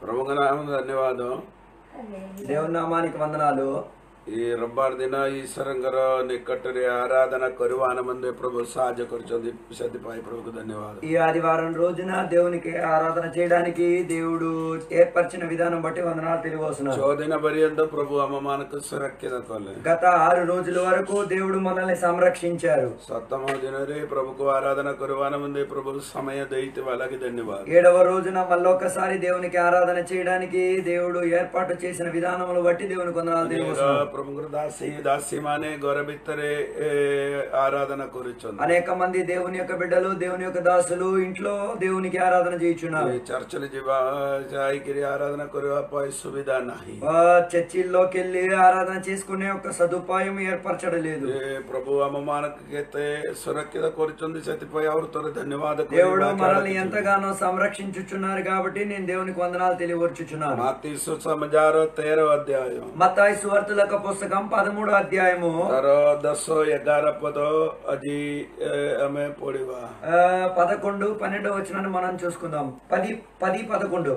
ಪ್ರಮುಖ ನಾಮ ಧನ್ಯವಾದ దేవుని నామానికి వందనాలు ಈ ರಬ್ಬಾರ್ ದಿನ ಈಶ್ವರಂಗರ ನಿಕಟರೆ ಆರಾಧನಾ ಕರುವಾನ ಮಂದೆ ಪ್ರಭು ಸಹಾಯ ಕರುಚಂದಿ ಸದ್ದಿಪಾಯಿ ಪ್ರಭುకు ధన్యవాదాలు ఈ ఆదివారం రోజున దేవునికి ఆరాధన చేయడానికి దేవుడు ఏర్పరిచిన విధానం బట్టి వందనాలు తెలియవస్తున్నాను చోదిన పర్యంత ప్రభు అమ్మమానకు సురక్షిత కొల్లే గత ఆరు రోజుల వరకు దేవుడు మనల్ని సంరక్షించారు సప్తమ దినరే ప్రభుకు ఆరాధన కరువాన మందే ప్రభు సమయ దైతి వాళ్ళకి ధన్యవాదాలు ఏడవ రోజున మళ్ళొక్కసారి దేవునికి ఆరాధన చేయడానికి దేవుడు ఏర్పాటు చేసిన విధానములు బట్టి దేవునికి వందనాలు తెలియవస్తున్నాను ಪ್ರಮುಖ ದಾಸಿ ದಾಸಿ ಮಾನೆ ಗೊರಬಿತ್ತರೆ ಆರಾಧನಾ ಕರುಚಂದಿ అనేక మంది దేవుని యొక్క బిడ్డలు దేవుని యొక్క దాసులు ఇంట్లో దేవునికి ఆరాధన చేయుచున్నారు చర్చలు జీవా జాయికిరి ఆరాధన కరువా సువిధా నాహి ఆ, చర్చిల్లోకి వెళ్ళి ఆరాధన చేసుకునే ఒక సదుపాయం ఏర్పరచడం లేదు ఏ ప్రభు అమ్మమానకైతే సురక్షిత కోరుచుంది సతిపోయి ఎవరు త్వర ధన్యవాద దేవుడు మనల్ని ఎంతగానో సంరక్షించుచున్నారు కాబట్టి నేను దేవునికి వందనాలు తెలియవచ్చుచున్నాను మాతి సుసమాచార తేరో అధ్యాయం మత్తాయి సువార్తలకు పుస్తకం పదమూడో అధ్యాయము తర దశో ఎగార పదో అది ఏ, ఆమె పొడివా ఆ, పదకొండు పన్నెండో వచ్చినాన్ని మనం చూసుకుందాం పది పది పదకొండు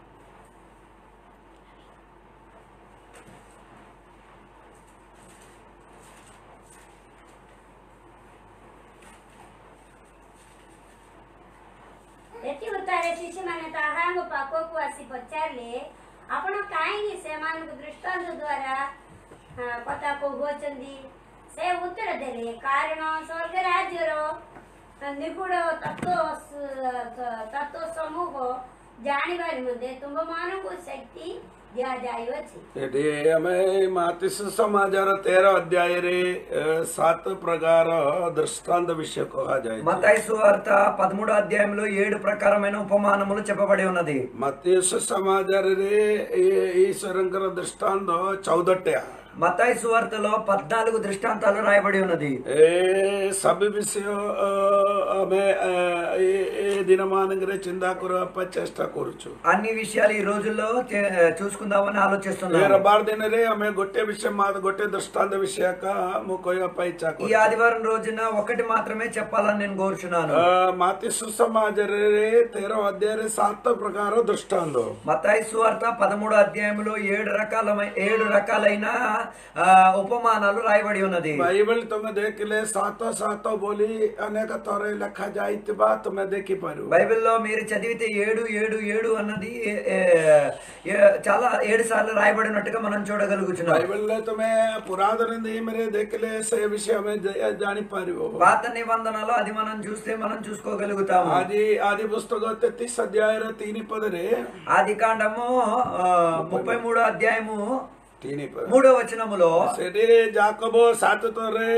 ଏଠି ଉତ୍ତାରେ ଶିଶୁମାନେ ତାହାଙ୍କ ପାଖକୁ ଆସି ପଚାରିଲେ ଆପଣ କାହିଁକି ସେମାନଙ୍କୁ ଦୃଷ୍ଟାନ୍ତ ଦ୍ୱାରା ଆ, କଥା କହୁଅଛନ୍ତି ସେ ଉତ୍ତର ଦେଲେ କାରଣ ସ୍ୱର୍ଗ ରାଜ୍ୟର ନିଗୁଡ ତତ୍ଵ ତତ୍ଵ ସମୂହ ଜାଣିବା ନିମନ୍ତେ ତୁମମାନଙ୍କୁ ଶକ୍ତି ଦିଆଯାଇଅଛି ଏଠି ଆମେ ମାତି ସୁସମାଚାର ତେର ଅଧ୍ୟାୟରେ ଏ, ସାତ ପ୍ରକାର ଦୃଷ୍ଟାନ୍ତ ବିଷୟ କୁହାଯାଇଛି మతాయి సువార్త పదమూడో అధ్యాయంలో ఏడు ప్రకారమైన ఉపమానములు చెప్పబడి ఉన్నది మత్తి సుసమాచాରରେ ଏ- ଈଶ୍ୱରଙ୍କର ଦୃଷ୍ଟାନ୍ତ ଚଉଦଟା మతాయి సువార్తలో పద్నాలుగు దృష్టాంతాలు రాయబడి ఉన్నది ଏ ସବୁ ବିଷୟ ଅ, ଆମେ ଅ, ଏ ଏ ଦିନମାନଙ୍କରେ ଚିନ୍ତା କରିବା ପାଇଁ ଚେଷ୍ଟା କରୁଛୁ అన్ని విషయాలు ఈ రోజుల్లో చే- చూసుకుందామని ଏ ఆలోచిస్తున్నాను ରବିବାର ଦିନରେ ଆମେ ଗୋଟେ ବିଷୟ ମା- ଗୋଟେ ଦୃଷ୍ଟାନ୍ତ ବିଷୟକ ମୁଁ କହିବା ପାଇଁ ଇଚ୍ଛା ఈ କରୁଛି ఆదివారం రోజున ఒకటి మాత్రమే చెప్పాలని నేను కోరుచున్నాను ଅ, ମାତି ସୁସମାଚାରରେ ତେର ଅଧ୍ୟାୟରେ ସାତ ପ୍ରକାର ଦୃଷ୍ଟାନ୍ତ మతాయి సువార్త పదమూడో అధ్యాయంలో ఏడు రకాల ఏడు రకాలైన ఆ, ఉపమానాలు రాయబడి ఉన్నది ବାଇବେଲ ତମେ ଦେଖିଲେ ସାତ ସାତ ବୋଲି ଅନେକ ଥର ଲେଖା ଯାଇଥିବା ତମେ ଦେଖିପାରିବ బైబిల్లో మీరు చదివితే ఏడు ఏడు ఏడు అన్నది ఏ, ఏ, చాలా ఏడు సార్లు రాయబడినట్టుగా మనం చూడగలుగుతున్నాం ବାଇବେଲରେ ତମେ ପୁରାତନ ନିୟମରେ ଦେଖିଲେ ସେ ବିଷୟ ଆମେ ଜା- ଜାଣିପାରିବ పాత నిబంధనలో అది మనం చూస్తే మనం చూసుకోగలుగుతాము ଆଜି ଆଦି ପୁସ୍ତକ ତେତିଶ ଅଧ୍ୟାୟର ତିନି ପଦରେ ఆది కాండము ఆ, ముప్పై మూడో అధ్యాయము ତିନି ପଦ మూడో వచనములో ସେଠି ଜାକବ ସାତ ଥରେ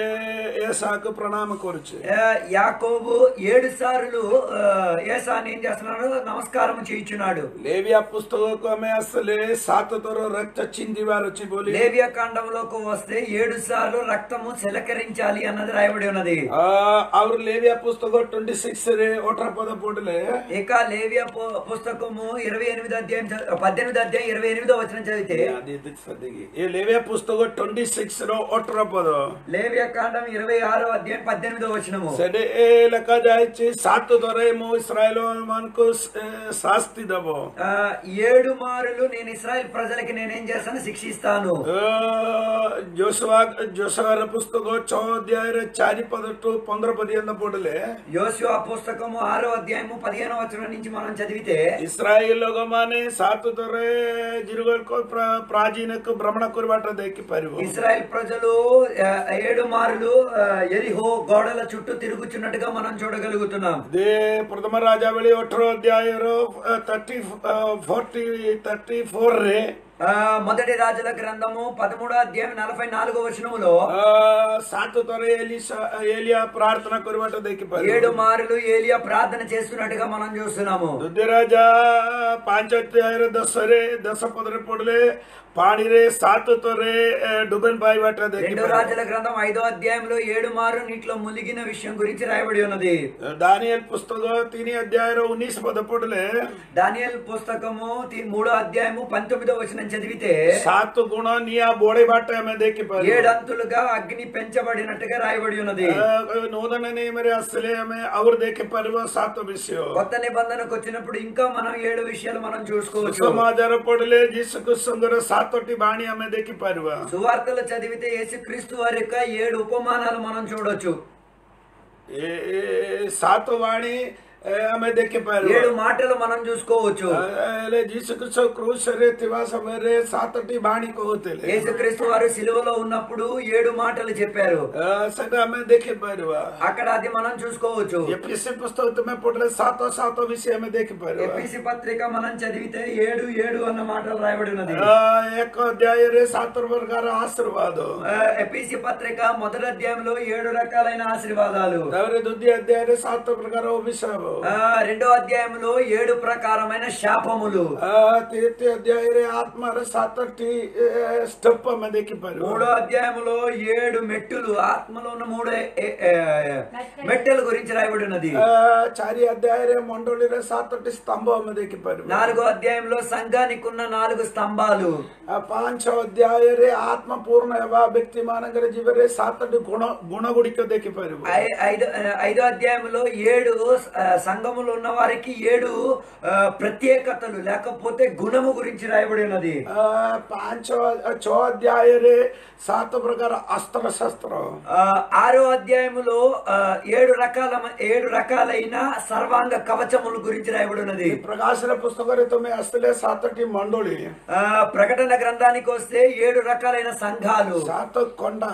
ଏସାକୁ ପ୍ରଣାମ କରୁଛି ఆ, యాకోబు ఏడు సార్లు ఆ, ఏసాని ఏం చేస్తున్నాడు నమస్కారం చేయించున్నాడు లేవియా పుస్తకకు ଆମେ ଆସିଲେ ସାତ ଥର ରକ୍ତ ଛିଞ୍ଚିବାର ଅଛି ବୋଲି లేవియ కాండంలోకి వస్తే ఏడు సార్లు రక్తము చిలకరించాలి అన్నది రాయబడి ఉన్నది ଆ, ଆଉ లేవియా పుస్తକ ట్వంటీ సిక్స్ ରେ ଅଠର ପଦ ପଢିଲେ ఇక లేవియ పు- పుస్తకము ఇరవై ఎనిమిది అధ్యాయం చ- పద్దెనిమిది అధ్యాయం ఇరవై ఎనిమిదో వచనం చదివితే ଆଦି ସଦିକି ଏ ଲେବିଆ ପୁସ୍ତକ ଟ୍ୱେଣ୍ଟି ସିକ୍ସ ର ଅଠର ପଦ లేవియ కాండం ఇరవై ఆరో అధ్యాయం పద్దెనిమిదో వచనము ସେଠି ଏ ଲେଖା ଯାଇଛି ସାତ ଥରେ ମୁଁ ଇସ୍ରାଏଲ ମାନଙ୍କୁ ଏ, ଶାସ୍ତି ଦବ ఆ, ఏడు మారులు నేను ఇస్రాయల్ ప్రజలకి నేనేం చేస్తాను శిక్షిస్తాను ଜୋଶୁଆ ଜୋଶୁଆର ପୁସ୍ତକ ଛଅ ଅଧ୍ୟାୟରେ ଚାରି ପଦ ଟୁ ପନ୍ଦର ପର୍ଯ୍ୟନ୍ତ ପଢିଲେ యోశువ పుస్తకము ఆరో అధ్యాయము పదిహేనో వచనం నుంచి మనం చదివితే ଇସ୍ରାଏଲ ଲୋକମାନେ ସାତ ଥରେ ଜିରୁଗଲକୁ ପ୍ରାଚୀନକୁ ଭ୍ରମଣ କରିବାଟା ଦେଖିପାରିବ ఇస్రాయల్ ప్రజలు ఆ, ఏడు మారులు ఆ, ఎరిహో గోడల చుట్టూ తిరుగుచున్నట్టుగా మనం చూడగలుగుతున్నాం ଦେ ପ୍ରଥମ ରାଜାବଳୀ ଅଠର ଅଧ୍ୟାୟର ଥାର୍ଟି ଫୋର୍ଟି ଥାର୍ଟି ଫୋରରେ ఆ, మొదటి రాజుల గ్రంథము పదమూడో అధ్యాయం నలభై నాలుగో వచనములో ସାତ ଥରେ ଏଲିସା ଏଲିଆ ପ୍ରାର୍ଥନା କରିବାଟା ଦେଖିପାରିବ ఏడు మారులు ఏలియా ప్రార్థన చేస్తున్నట్టుగా మనం చూస్తున్నాము ଦୁଦ୍ୟ ରାଜା ପାଞ୍ଚ ଅଧ୍ୟାୟର ଦଶରେ ଦଶ ପଦରେ ପଡିଲେ ପାଣିରେ ସାତ ଥରେ ଡୁବେନ୍ ପାଇବାଟା రెండో ଦେଖିପାରିବ రాజుల గ్రంథం ఐదో అధ్యాయంలో ఏడు మారు నీటిలో మునిగిన విషయం గురించి రాయబడి ఉన్నది ଦାନିଏଲ ପୁସ୍ତକ ତିନି ଅଧ୍ୟାୟର ଉଣେଇଶ ପଦ ପଡିଲେ దానియల్ పుస్తకము తి- మూడో అధ్యాయము పంతొమ్మిదో వచనం చదివితే सात गुण निया बोड़े बाटे हमें देखी पर ఏడంతులుగా అగ్ని పెంచబడినట్టుగా రాయబడి ఉన్నది నూతన నియమరే అసలే हमें और देखे पर सात विषय కొత్త నిబంధనకు వచ్చినప్పుడు ఇంకా మనం ఏడు విషయాలు మనం చూసుకోవచ్చు సమాచార పడలే జీసుకు సుందర సాతోటి బాణి ఆమె దేకి పరువ సువార్తలు చదివితే యేసుక్రీస్తు వారి యొక్క ఏడు ఉపమానాలు మనం చూడొచ్చు సాతు వాణి ఆమె దేకి పరువ ఏడు మాటలు మనం చూసుకోవచ్చు జీసుకు క్రూసరే తివా సమరే సాతోటి బాణి కోతలే యేసుక్రీస్తు వారు సిలువలో ఉన్నప్పుడు ఏడు మాటలు చెప్పారు సట ఆమె దేకి పరువ అక్కడ అది మనం చూసుకోవచ్చు ఎపిసి పుస్తకం తుమ్మె పడలే సాతో సాతో విషయం ఆమె దేకి పరువ ఎపిసి పత్రిక మనం చదివితే ఏడు ఏడు అన్న మాటలు రాయబడి ఉన్నది ఏక అధ్యాయరే సాతర వర్గాల ఆశీర్వాదం ఆ, ఎపిసి పత్రిక మొదటి అధ్యాయంలో ఏడు రకాలైన ఆశీర్వాదాలు ତାପରେ ଦ୍ୱିତୀୟ ଅଧ୍ୟାୟରେ ସାତ ପ୍ରକାର ଅଭିଶାପ ఆ, రెండో అధ్యాయంలో ఏడు ప్రకారమైన శాపములు ଆ, ତୃତୀୟ ଅଧ୍ୟାୟରେ ଆତ୍ମାର ସାତଟି ଷ୍ଟେପ ଆମେ ଦେଖିପାରିବୁ మూడో అధ్యాయంలో ఏడు మెట్టులు ఆత్మలో ఉన్న మూడు ఏ- ఏ- మెట్టెల గురించి రాయబడి ఉన్నది ଆ, ଚାରି ଅଧ୍ୟାୟରେ ମଣ୍ଡଳୀରେ ସାତଟି ସ୍ତମ୍ଭ ଆମେ ଦେଖିପାରିବୁ నాలుగో అధ్యాయంలో సంఘానికి ఉన్న నాలుగు స్తంభాలు ଆ, ପାଞ୍ଚ ଅଧ୍ୟାୟରେ ଆତ୍ମ ପୂର୍ଣ୍ଣ ହେବା ବ୍ୟକ୍ତି ମାନଙ୍କର ଜୀବନରେ ସାତଟି ଗୁଣ ଗୁଣ ଗୁଡିକ ଦେଖିପାରିବୁ ఐ- ఐదో ఐదో అధ్యాయంలో ఏడు ఆ, సంఘములో ఉన్న వారికి ఏడు ఆ, ప్రత్యేకతలు లేకపోతే గుణము గురించి రాయబడి ఉన్నది ଆ, ପାଞ୍ଚ ଛଅ ଅଧ୍ୟାୟରେ ସାତ ପ୍ରକାର ଅସ୍ତ୍ର ଶସ୍ତ୍ର ఆ, ఆరో అధ్యాయములో ఆ, ఏడు రకాల ఏడు రకాలైన సర్వాంగ కవచముల గురించి రాయబడి ఉన్నది ପ୍ରକାଶର ପୁସ୍ତକରେ ତୁମେ ଆସିଥିଲେ ସାତଟି ମଣ୍ଡଳୀ ఆ, ప్రకటన గ్రంథానికి వస్తే ఏడు రకాలైన సంఘాలు ସାତ కొండ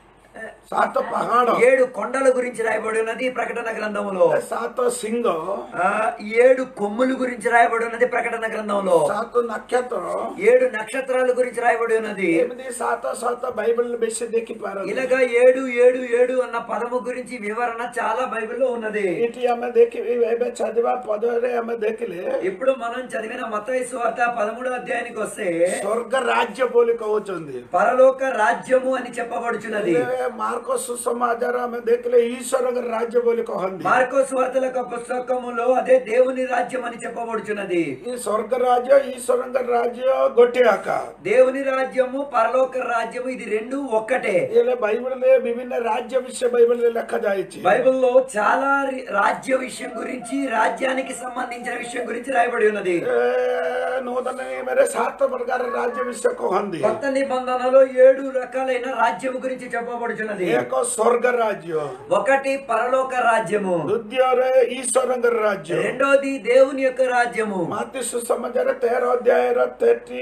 ସାତ ପାହାଡ ఏడు కొండల గురించి రాయబడి ఉన్నది ప్రకటన గ్రంథములో ସାତ ସିଂହ ఆ, ఏడు కొమ్ముల గురించి రాయబడి ఉన్నది ప్రకటన గ్రంథంలో ସାତ ନକ୍ଷତ୍ର ఏడు నక్షత్రాల గురించి రాయబడి ఉన్నది ଏମିତି ସାତ ସାତ ବାଇବଲ ବେଶୀ ଦେଖିପାରନ୍ତି ఇలాగా ఏడు ఏడు ఏడు అన్న పదము గురించి వివరణ చాలా బైబిల్లో ఉన్నది ଏଠି ଆମେ ଦେଖି ଏବେ చదివా పదରେ ଆମେ ଦେଖିଲେ ఇప్పుడు మనం చదివిన మత్తయి సువార్త పదమూడో అధ్యాయానికి వస్తే ସ୍ୱର୍ଗ ରାଜ୍ୟ ବୋଲି କହୁଛନ୍ତି పరలోక రాజ్యము అని చెప్పబడుచున్నది ମାର୍କ ସୁସମାଚାର ଆମେ ଦେଖିଲେ ଈଶ୍ୱରଙ୍କ ରାଜ୍ୟ ବୋଲି କହନ୍ତି మార్కో సువార్తల యొక్క పుస్తకములో అదే దేవుని రాజ్యం అని చెప్పబడుచున్నది ఈ ସ୍ୱର୍ଗ ରାଜ୍ୟ ଈଶ୍ୱରଙ୍କ ରାଜ୍ୟ ଗୋଟିଏ ଆକା దేవుని రాజ్యము పరలోక రాజ్యము ఇది రెండు ఒక్కటే ହେଲେ ବାଇବଲରେ ବିଭିନ୍ନ ରାଜ୍ୟ ବିଷୟ ବାଇବଲରେ ଲେଖାଯାଇଛି బైబిల్లో చాలా రి- రాజ్య విషయం గురించి రాజ్యానికి సంబంధించిన విషయం గురించి రాయబడి ఉన్నది ଏ, ନୂତନ ନିୟମରେ ସାତ ପ୍ରକାର ରାଜ୍ୟ ବିଷୟ କହନ୍ତି కొత్త నిబంధనలో ఏడు రకాలైన రాజ్యం గురించి చెప్పబడుచున్నది ଏକ ସ୍ୱର୍ଗ ରାଜ୍ୟ ఒకటి పరలోక రాజ్యము ଦ୍ୱିତୀୟରେ ଈଶ୍ୱରଙ୍କ ରାଜ୍ୟ రెండోది దేవుని యొక్క రాజ్యము ମାତି ସୁସମାଚାର ତେର ଅଧ୍ୟାୟର ଥର୍ଟି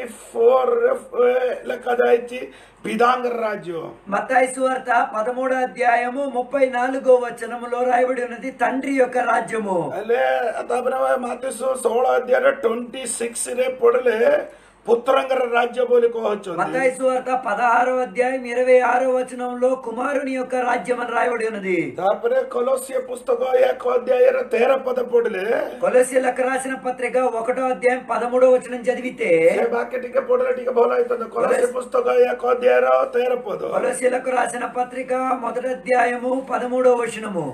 ଫୋର ଲେଖାଯାଇଛି ପିତାଙ୍କର ରାଜ୍ୟ మత్తాయి సువార్త పదమూడో అధ్యాయము ముప్పై నాలుగో వచనములో రాయబడి ఉన్నది తండ్రి యొక్క రాజ్యము ହେଲେ ତାପରେ ମାତି ଷୋହଳ ଅଧ୍ୟାୟର ଟ୍ୱେଣ୍ଟି ସିକ୍ସରେ ପଢିଲେ ପୁତ୍ରଙ୍କର ରାଜ୍ୟ ବୋଲି କହୁଛନ୍ତି మత్తాయి సువార్త పదహారో అధ్యాయం ఇరవై ఆరో వచనంలో కుమారుని యొక్క రాజ్యం అని రాయబడి ఉన్నది ତାପରେ କଲସିୟ ପୁସ୍ତକ ଏକ ଅଧ୍ୟାୟର ତେର ପଦ ପଢିଲେ కొలసీలకు రాసిన పత్రిక ఒకటో అధ్యాయం పదమూడో వచనం చదివితే ସେ ବାକ୍ୟ ଟିକେ ପଢିଲେ ଟିକେ ଭଲ ହେଇଥାନ୍ତା କଲସିୟ ପୁସ୍ତକ ଏକ ଅଧ୍ୟାୟର ତେର పଦ కొలసీలకు రాసిన పత్రిక మొదటి అధ్యాయము పదమూడో వచనము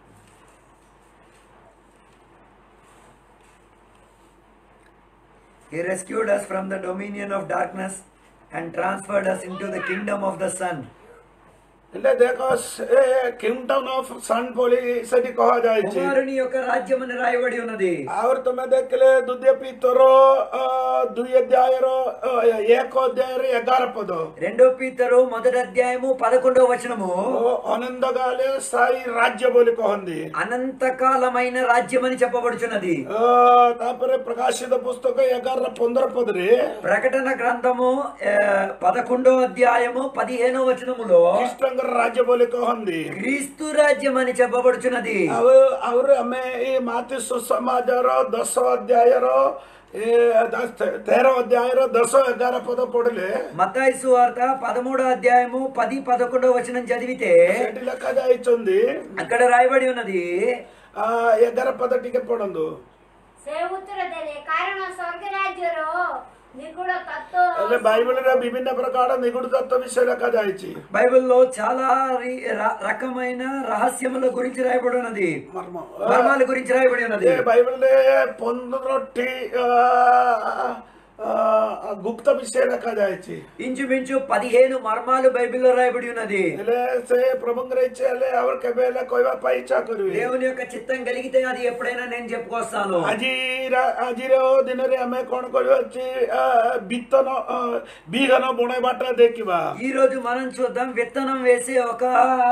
He rescued us from the dominion of darkness and transferred us into the kingdom of the Son. ହେଲେ ଦେଖ ସେ କିଙ୍ଗଡମ ଅଫ ସନ୍ ବୋଲି ସେଠି କୁହାଯାଇଛି కుమారుని యొక్క రాజ్యం అని రాయబడి ఉన్నది ଆହୁରି ତମେ ଦେଖିଲେ ଦ୍ୱିତୀୟ ପିତର ଅ, ଦୁଇ ଅଧ୍ୟାୟର ଅ, ଏକ ଅଧ୍ୟାୟର ଏଗାର ପଦ రెండో పీతరు మొదటి అధ్యాయము పదకొండవ వచనము ଓ ଅନନ୍ଦଗାଲେ ସାଇ ରାଜ୍ୟ ବୋଲି କହନ୍ତି అనంతకాలమైన రాజ్యం అని చెప్పబడుచున్నది ଅ, ତାପରେ ପ୍ରକାଶିତ ପୁସ୍ତକ ଏଗାର ପନ୍ଦର ପଦରେ ప్రకటన గ్రంథము ఆ, పదకొండో అధ్యాయము పదిహేనో వచనములో ଖ୍ରୀଷ୍ଟଙ୍କର ରାଜ୍ୟ ବୋଲି କହନ୍ତି క్రీస్తు రాజ్యం అని చెప్పబడుచున్నది ଆଉ ଆହୁରି ଆମେ ଏଇ ମାତି ସୁସମାଜର ଦଶ ଅଧ୍ୟାୟର ଏ, ଦଶ- ତେର ଅଧ୍ୟାୟର ଦଶ ଏଗାର ପଦ ପଢିଲେ మతాయి సువార్త పదమూడో అధ్యాయము పది పదకొండో వచనం చదివితే ସେଠି ଲେଖାଯାଇଛନ୍ତି అక్కడ రాయబడి ఉన్నది ଆ, ଏଗାର ପଦ ଟିକେ ପଢନ୍ତୁ ସେ ଉତ୍ତର ଦେଲେ କାରଣ ସ୍ୱର୍ଗ ରାଜ୍ୟର ନିଗୁଡ ହେଲେ ତତ୍ଵ ବାଇବଲରେ ବିଭିନ୍ନ ପ୍ରକାର ନିଗୁଡ ତତ୍ଵ ବିଷୟ ଲେଖାଯାଇଛି బైబిల్లో చాలా రి- ర- రకమైన రహస్యముల గురించి రాయబడి ఉన్నది ମର୍ମ మర్మాల గురించి రాయబడి ఉన్నది ଏ ବାଇବଲରେ ପନ୍ଦରଟି ଆ, ଆ, ଆ, ଗୁପ୍ତ ବିଷୟ ଲେଖାଯାଇଛି ఇంచుమించు పదిహేను మర్మాలు బైబిల్లో రాయబడి ఉన్నది ହେଲେ ସେ ପ୍ରଭୁଙ୍କର ଇଚ୍ଛା ହେଲେ ଆଉ କେବେ ହେଲେ କହିବା ପାଇଁ ଇଚ୍ଛା କରିବେ దేవుని యొక్క చిత్తం కలిగితే అది ఎప్పుడైనా నేను చెప్పుకొస్తాను ଆଜି ରା- ଆଜିର ଦିନରେ ଆମେ କଣ କରିବା ଅଛି ଆ, ବିତ୍ତନ ଅ, ବିହନ ବୁଣେଇବାଟା ଦେଖିବା ఈ రోజు మనం చూద్దాం విత్తనం వేసే ఒక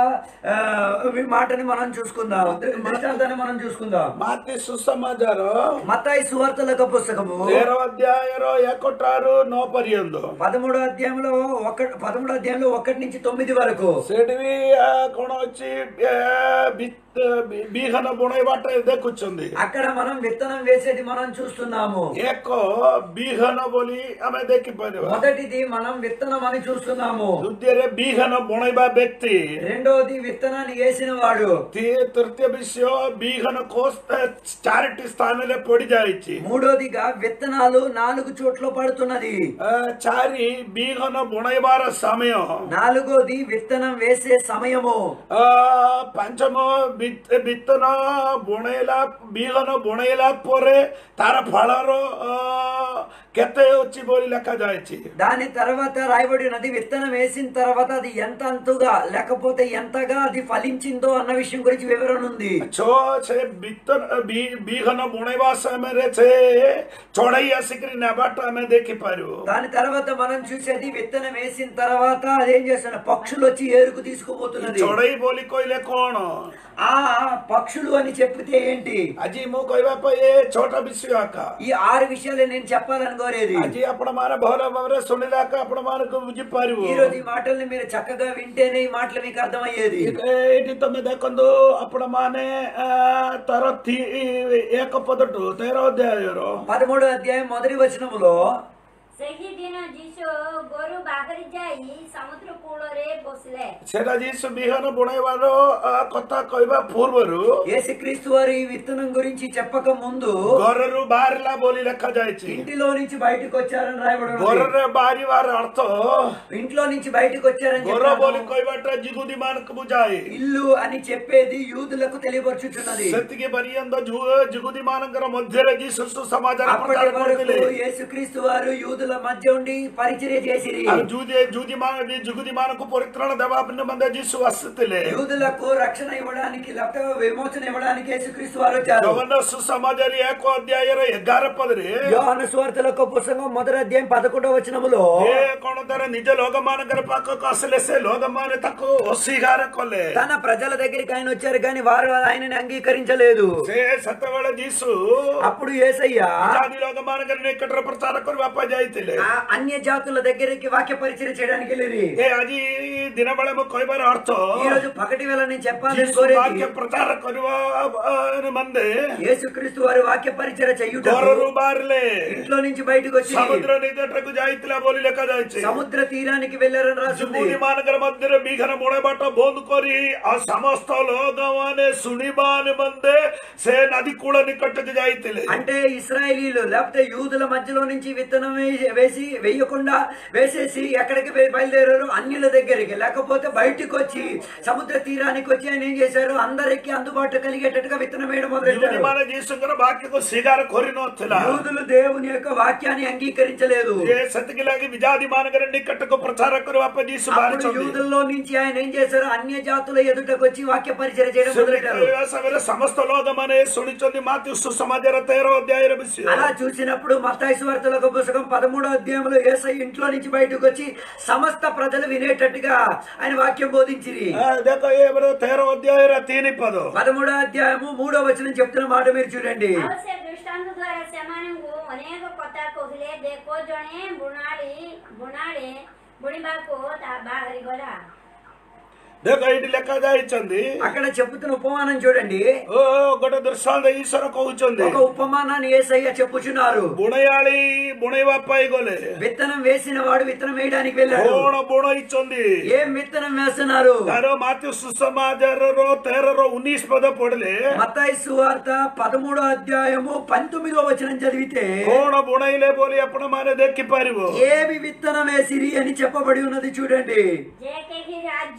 ఆ, మాటని మనం చూసుకుందాం దృష్టాంతాన్ని మనం చూసుకుందాం ମାତି ସୁସମାଚାର మతాయి సువార్తలకు పుస్తకము ତେର ଅଧ୍ୟାୟର ଏକଟାରୁ ନଅ ପର୍ଯ୍ୟନ୍ତ పదమూడో అధ్యాయంలో ఒక పదమూడో అధ్యాయంలో ఒకటి నుంచి తొమ్మిది వరకు ସେଠି ବି ଆ, କଣ ଅଛି ଏ, ବିତ- ବି- ବିହନ ବୁଣେଇବାଟା ଦେଖୁଛନ୍ତି అక్కడ మనం విత్తనం వేసేది మనం చూస్తున్నాము ଏକ ବିହନ ବୋଲି ଆମେ ଦେଖିପାରିବା మొదటిది మనం విత్తనం అని చూస్తున్నాము ଦ୍ୱିତୀୟରେ ବିହନ ବୁଣେଇବା ବ୍ୟକ୍ତି రెండోది విత్తనాన్ని వేసిన వాడు ତି- ତୃତୀୟ ବିଷୟ ବିହନ କୋଷ ଏ, ଚାରିଟି ସ୍ଥାନରେ ପଡିଯାଇଛି మూడోదిగా విత్తనాలు నాలుగు చోట్ల పడుతున్నది ଆ, ଚାରି ବିହନ ବୁଣେଇବାର ସମୟ నాలుగోది విత్తనం వేసే సమయము ଆ, ପାଞ୍ଚମ ବି- ବିତ୍ତନ ବୁଣେଇଲା ବିହନ ବୁଣେଇଲା ପରେ ତାର ଫଳର ଅ, କେତେ ଅଛି ବୋଲି ଲେଖାଯାଇଛି దాని తర్వాత రాయబడి ఉన్నది విత్తనం వేసిన తర్వాత అది ఎంత అంతుగా లేకపోతే ఎంతగా అది ఫలించిందో అన్న విషయం గురించి వివరణ ఉంది ଛଅ ସେ ବିତ୍ତନ ବି- ବିହନ ବୁଣେଇବା ସମୟରେ ସେ ଚଢେଇ ଆସିକିରି ନେବାଟା ଆମେ ଦେଖିପାରିବୁ దాని తర్వాత మనం చూసేది విత్తనం వేసిన తర్వాత అదేం చేస్తున్న పక్షులు వచ్చి ఏరుకు తీసుకుపోతున్నది ଚଢେଇ ବୋଲି କହିଲେ କଣ ఆ పక్షులు అని చెప్పితే ఏంటి ଆଜି ମୁଁ କହିବା ପାଇଁ ଏ ଛୋଟ ବିଷୟ ଆକା ఈ ఆరు విషయాలు నేను చెప్పాలని కోరేది ଆଜି ଆପଣ ମାନେ ଭଲ ଭାବରେ ଶୁଣିଲେ ଆକା ଆପଣ ମାନଙ୍କୁ ବୁଝିପାରିବୁ ఈ రోజు ఈ మాటల్ని మీరు చక్కగా వింటేనే ఈ మాటలు మీకు అర్థమయ్యేది ଏଇଠି ତମେ ଦେଖନ୍ତୁ ଆପଣ ମାନେ ତାର ଥି- ଏକ ପଦଠୁ ତେର ଅଧ୍ୟାୟର పదమూడో అధ్యాయం మొదటి వచనములో ସେହିଦିନ ଯୀଶୁ ଗୋରୁ ବାହାରି ଯାଇ ସମୁଦ୍ର କୂଳରେ ବସିଲେ ସେଟା ଯୀଶୁ ବିହନ ବୁଣେଇବାର ଆ, କଥା କହିବା ପୂର୍ବରୁ యేసుక్రీస్తు వారు ఈ విత్తనం గురించి చెప్పక ముందు ଘରରୁ ବାହାରିଲା ବୋଲି ଲେଖାଯାଇଛି ఇంటిలో నుంచి బయటకు వచ్చారని రాయబడి ఉంది. ଘରରେ ବାହାରିବାର ଅର୍ଥ ఇంట్లో నుంచి బయటకు వచ్చారని ଘର చెప్పాను. ବୋଲି କହିବାଟା ଜିଗୁଦି ମାନଙ୍କୁ ବୁଝାଏ ఇల్లు అని చెప్పేది యూదులకు తెలియపరచుచున్నది ସେତିକି ପର୍ଯ୍ୟନ୍ତ ଜିଗୁଦି ମାନଙ୍କର ମଧ୍ୟରେ ଯୀଶୁ ସୁସମାଚାର అప్పటి ପ୍ରଚାର వరకు କରିଥିଲେ యేసుక్రీస్తు వారు యూదుల మధ్య ఉండి పరిచర్య చేసిరి ଆଉ ଜୁଦି ଜୁଦି ମାନ ଜିଗୁଦି ମାନଙ୍କୁ ପରିତ୍ରାଣ ଦେବା ନିମନ୍ତେ ଯୀଶୁ ଆସିଥିଲେ యూదులకు రక్షణ ఇవ్వడానికి లేకపోతే విమోచన ఇవ్వడానికి యేసుక్రీస్తు వారు వచ్చారు ଜଗନ୍ନାଥ ସୁସମାଚାର ଏକ ଅଧ୍ୟାୟର ଏଗାର ପଦରେ యోహాను స్వార్థలకు పుస్తకం మొదటి అధ్యాయం పదకొండవ వచనములో ଏ କଣ ତାର ନିଜ ଲୋକମାନଙ୍କର ପାଖକୁ ଆସିଲେ ସେ ଲୋକମାନେ ତାକୁ ଅସ୍ୱୀକାର କଲେ తన ప్రజల దగ్గరికి ఆయన వచ్చారు కానీ వారు ఆయనని అంగీకరించలేదు ସେ ସେତେବେଳେ ଯୀଶୁ అప్పుడు ఏసయ్య ଜାତି ଲୋକମାନଙ୍କର ନିକଟରେ ପ୍ରଚାର କରିବା ପାଇଁ ଯାଇଥିଲେ ఆ అన్య జాతుల దగ్గరికి వాక్య పరిచయం చేయడానికి వెళ్ళిరి ଏ ଆଜି ଦିନ ବେଳେ ମୁଁ କହିବାର ଅର୍ଥ ఈ రోజు పగటి వేళ నేను చెప్పాలని ଯୀଶୁ కోరేది ବାକ୍ୟ ପ୍ରଚାର କରିବା ଆ, ନିମନ୍ତେ యేసుక్రీస్తు వారి వాక్య పరిచయ చెయ్యుట ଘରରୁ ବାହାରିଲେ ఇంట్లో నుంచి బయటకు వచ్చి ସମୁଦ୍ର ନିକଟକୁ ଯାଇଥିଲା ବୋଲି ଲେଖାଯାଇଛି సముద్ర తీరానికి వెళ్ళారని రాసింది ଯୁବତୀ ମାନଙ୍କର ମଧ୍ୟରେ ବିଘନ ବୁଣେଇବାଟ ବନ୍ଦ କରି ଆଉ ସମସ୍ତ ଲୋକମାନେ ଶୁଣିବା ନିମନ୍ତେ ସେ ନଦୀ କୂଳ ନିକଟକୁ ଯାଇଥିଲେ అంటే ఇస్రాయేలీలు లేకపోతే యూదుల మధ్యలో నుంచి విత్తనం వేసి- వేసి వేయకుండా వేసేసి ఎక్కడికి బయ- బయలుదేరారు అన్యుల దగ్గరికి లేకపోతే బయటికి వచ్చి సముద్ర తీరానికి వచ్చి ఆయన ఏం చేశారు అందరికి అందుబాటు కలిగేటట్టుగా విత్తనం వేయడం ଯୁବତୀ మొదలెట్టారు ମାନେ ଯୀଶୁଙ୍କର ବାକ୍ୟକୁ ସ୍ୱୀକାର କରିନଥିଲା యూదులు దేవుని యొక్క వాక్యాన్ని అంగీకరించలేదు ଯେ ସେଥିଲାଗି ବିଜାତି ମାନଙ୍କର ନିକଟକୁ ପ୍ରଚାର କରିବା ପାଇଁ ଯୀଶୁ అప్పుడు ବାହାରିଛନ୍ତି యూదుల్లో నుంచి ఆయన ఏం చేశారు అన్య జాతుల ఎదుటకు వచ్చి వాక్య పరిచయం చేయడం ସେମିତି మొదలెట్టారు କରିବା ସମୟରେ ସମସ୍ତ ଲୋକମାନେ ଶୁଣିଛନ୍ତି ମାତି ସୁସମାଜର ତେର ଅଧ୍ୟାୟର ବିଷୟ అలా చూసినప్పుడు మత్తాయి సువార్తలకు పుస్తకం పదమూడో అధ్యాయంలో ఏసై ఇంట్లో నుంచి బయటకు వచ్చి సమస్త ప్రజలు వినేటట్టుగా ఆయన వాక్యం బోధించిరి ఆ, ଦେଖ ଏ ବର ତେର ଅଧ୍ୟାୟର ତିନି ପଦ పదమూడో అధ్యాయము మూడో వచనం చెప్తున్న మాట మీరు చూడండి ଆଉ ସେ ଦୃଷ୍ଟାନ୍ତ ଦ୍ୱାରା ସେମାନଙ୍କୁ ଅନେକ କଥା କହିଲେ ଦେଖ ଜଣେ ବୁଣାଳି ବୁଣାଳି ବୁଣିବାକୁ ତା ବାହାରି ଗଲା ଦେଖ ଏଇଠି ଲେଖା ଯାଇଛନ୍ତି అక్కడ చెప్పుతున్న ఉపమానం చూడండి ଓ ଗୋଟେ ଦୃଷ୍ଟାନ୍ତ ଈଶ୍ୱର କହୁଛନ୍ତି ఒక ఉపమానాన్ని ఏసయ్య చెప్పుచున్నారు ବୁଣେଇଆଳି ବୁଣେଇବା ପାଇଁ ଗଲେ విత్తనం వేసిన వాడు విత్తనం వేయడానికి వెళ్ళాడు କଣ ବୁଣେଇଛନ୍ତି ఏం విత్తనం వేస్తున్నారు ତାର ମାତି ସୁସମାଚାରର ତେରର ଉଣେଇଶ ପଦ ପଢିଲେ మత్తాయి సువార్త పదమూడో అధ్యాయము పంతొమ్మిదో వచనం చదివితే କଣ ବୁଣେଇଲେ ବୋଲି ଆପଣ ମାନେ ଦେଖିପାରିବ ఏమి విత్తనం వేసిరి అని చెప్పబడి ఉన్నది చూడండి ଯେ କେହି ରାଜ୍ୟର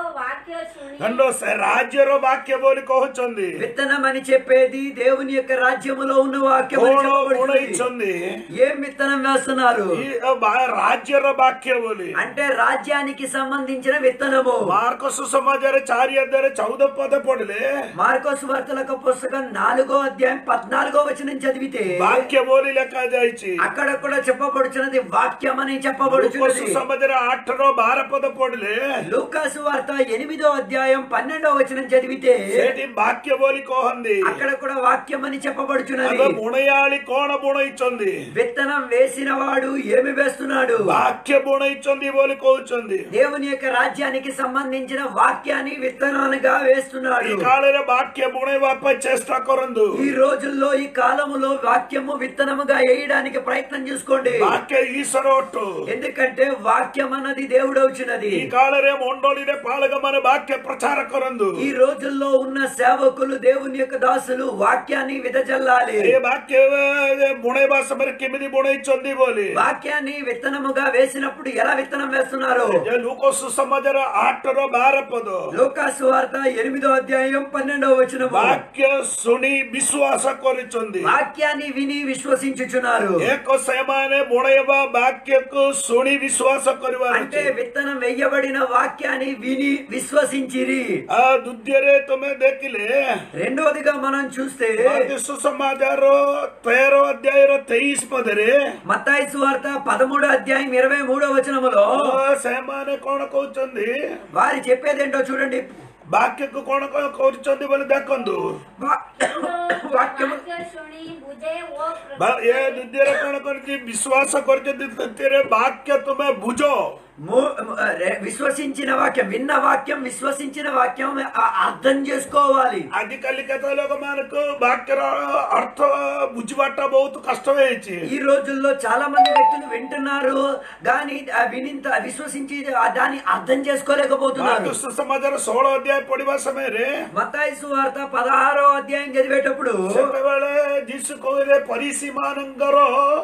వాక్య శుଣି ಗಂಡು ರಾಜ್ಯರ ವಾಕ್ಯ ಬೋಲಿ ಕಹುಚಂದಿ విత్తనం అని చెప్పేది దేవుని యొక్క రాజ్యములో ఉన్న వాక్యం అని ಕೋಣ చెప్పబడుతుంది. ಗುಣ ಇಚ್ಚೊಂದಿ ఏం విత్తనం వేస్తున్నారు ಈ ಬಾ- ರಾಜ್ಯರ ವಾಕ್ಯ ಬೋಲಿ అంటే రాజ్యానికి సంబంధించిన విత్తనము మార్కు సుసమాచార చారి అధ్యాయ చౌద పద పొడిలే మార్కోస్ వార్తలకు పుస్తకం నాలుగో అధ్యాయం పద్నాలుగో వచనం చదివితే వాక్య బోలి లెక్క జాయిచి అక్కడ కూడా చెప్పబడుచున్నది వాక్యం అని చెప్పబడుచున్నది సుసమాచార ఆఠరో బార పద పొడిలే లూకాసు వార్త ఎనిమిదో అధ్యాయం పన్నెండో వచనం చదివితే సేటి వాక్య బోలి కోహంది అక్కడ కూడా వాక్యం అని చెప్పబడుచున్నది అదో బుణయాళి కోణ బుణ ఇచ్చొంది విత్తనం వేసిన వాడు ఏమి వేస్తున్నాడు వాక్య బుణ ఇచ్చొంది బోలి కోచుంది దేవుని యొక్క రాజ్యానికి సంబంధించిన వాక్యాన్ని విత్తనాలుగా ఈ వేస్తున్నాడు కాళర వాక్య బుణ వాప చేష్ట కొరందు ఈ రోజుల్లో ఈ కాలములో వాక్యము విత్తనముగా వేయడానికి ప్రయత్నం చేసుకోండి వాక్య ఈశ్వర ఒట్టు ఎందుకంటే వాక్యం అన్నది దేవుడు వచ్చినది ಈ ಕಾಳರೆ ಮೊಂಡೋಳಿರೆ ಪಾಳಗಮನ ವಾಕ್ಯ ಪ್ರಚಾರ ಕೊರಂದು ఈ రోజుల్లో ఉన్న సేవకులు దేవుని యొక్క దాసులు వాక్యాన్ని విదజల్లాలి ఏ వాక్య బుణೆ ಭಾಷ మరి కిమిది బుణೆ ఇచ్చొంది బోలి వాక్యాన్ని విత్తనముగా వేసినప్పుడు ఎలా విత్తనం వేస్తున్నారు ఏ లూకో సుసమాచార ఆటರೋ ಬಾರಪ್ಪದು లోకాసు వార్త ఎనిమిదో అధ్యాయం పన్నెండవ వచనం ವಾಕ್ಯ ಸುಣಿ ವಿಶ್ವಾಸ ಕೊರಿಚೊಂದಿ వాక్యాన్ని విని విశ్వసించుచున్నారు ಏಕೋ ಸೇಮಾನೆ ಬುಣೆಯವ ವಾಕ್ಯಕ್ಕೂ ಸುಣಿ ವಿಶ್ವಾಸ ಕೊರಿವಾರ అంటే విత్తనం వెయ్యబడిన వాక్యాన్ని విని విశ్వసించిరి ಆ ದುದ್ಯರೆ ತುಮೆ ದೇಖಿಲೆ రెండవదిగా మనం చూస్తే ಮಾರ್ಗ ಸುಸಮಾಚಾರ ತೇರೋ ಅಧ್ಯಾಯ ತೈಸ್ ಪದರೆ మత్తాయి సువార్త పదమూడో అధ్యాయం ఇరవై మూడో వచనములో సేమానే కోణ కౌచొంది వారు చెప్పేదేంటో చూడండి ವಾಕ್ಯಕ್ಕೂ ಕೋಣ ಕೌಚೊಂದಿ ಬಲಿ ದಕ್ಕೊಂದು వా- వాక్యము વાક્ય શુણી બુજે ઓ ಬ- ಏ ದುದ್ಯರೆ ಕೋಣ ಕೊರಿಚಿ ವಿಶ್ವಾಸ ಕೊರಿಚೊಂದಿ ವಾಕ್ಯ ತುಮೆ ಭುಜೋ మూ- రే- విశ్వసించిన వాక్యం విన్న వాక్యం విశ్వసించిన వాక్యం ఆ- అర్థం చేసుకోవాలి ଆଜିକାଲି କେତେ ଲୋକମାନଙ୍କୁ ବାକ୍ୟର ଅର୍ଥ ବୁଝିବାଟା ବହୁତ କଷ୍ଟ ହେଇଛି ఈ రోజుల్లో చాలా మంది వ్యక్తులు వింటున్నారు కానీ ఆ వినింత విశ్వసించి ఆ దాన్ని అర్థం చేసుకోలేకపోతున్నారు ମାର୍କସ୍ ସମାଜର ଷୋହଳ ଅଧ୍ୟାୟ ପଢିବା ସମୟରେ మతాయి సువార్త పదహారో అధ్యాయం చదివేటప్పుడు ସେତେବେଳେ ଯୀଶୁ କହିଲେ ପରିସି ମାନଙ୍କର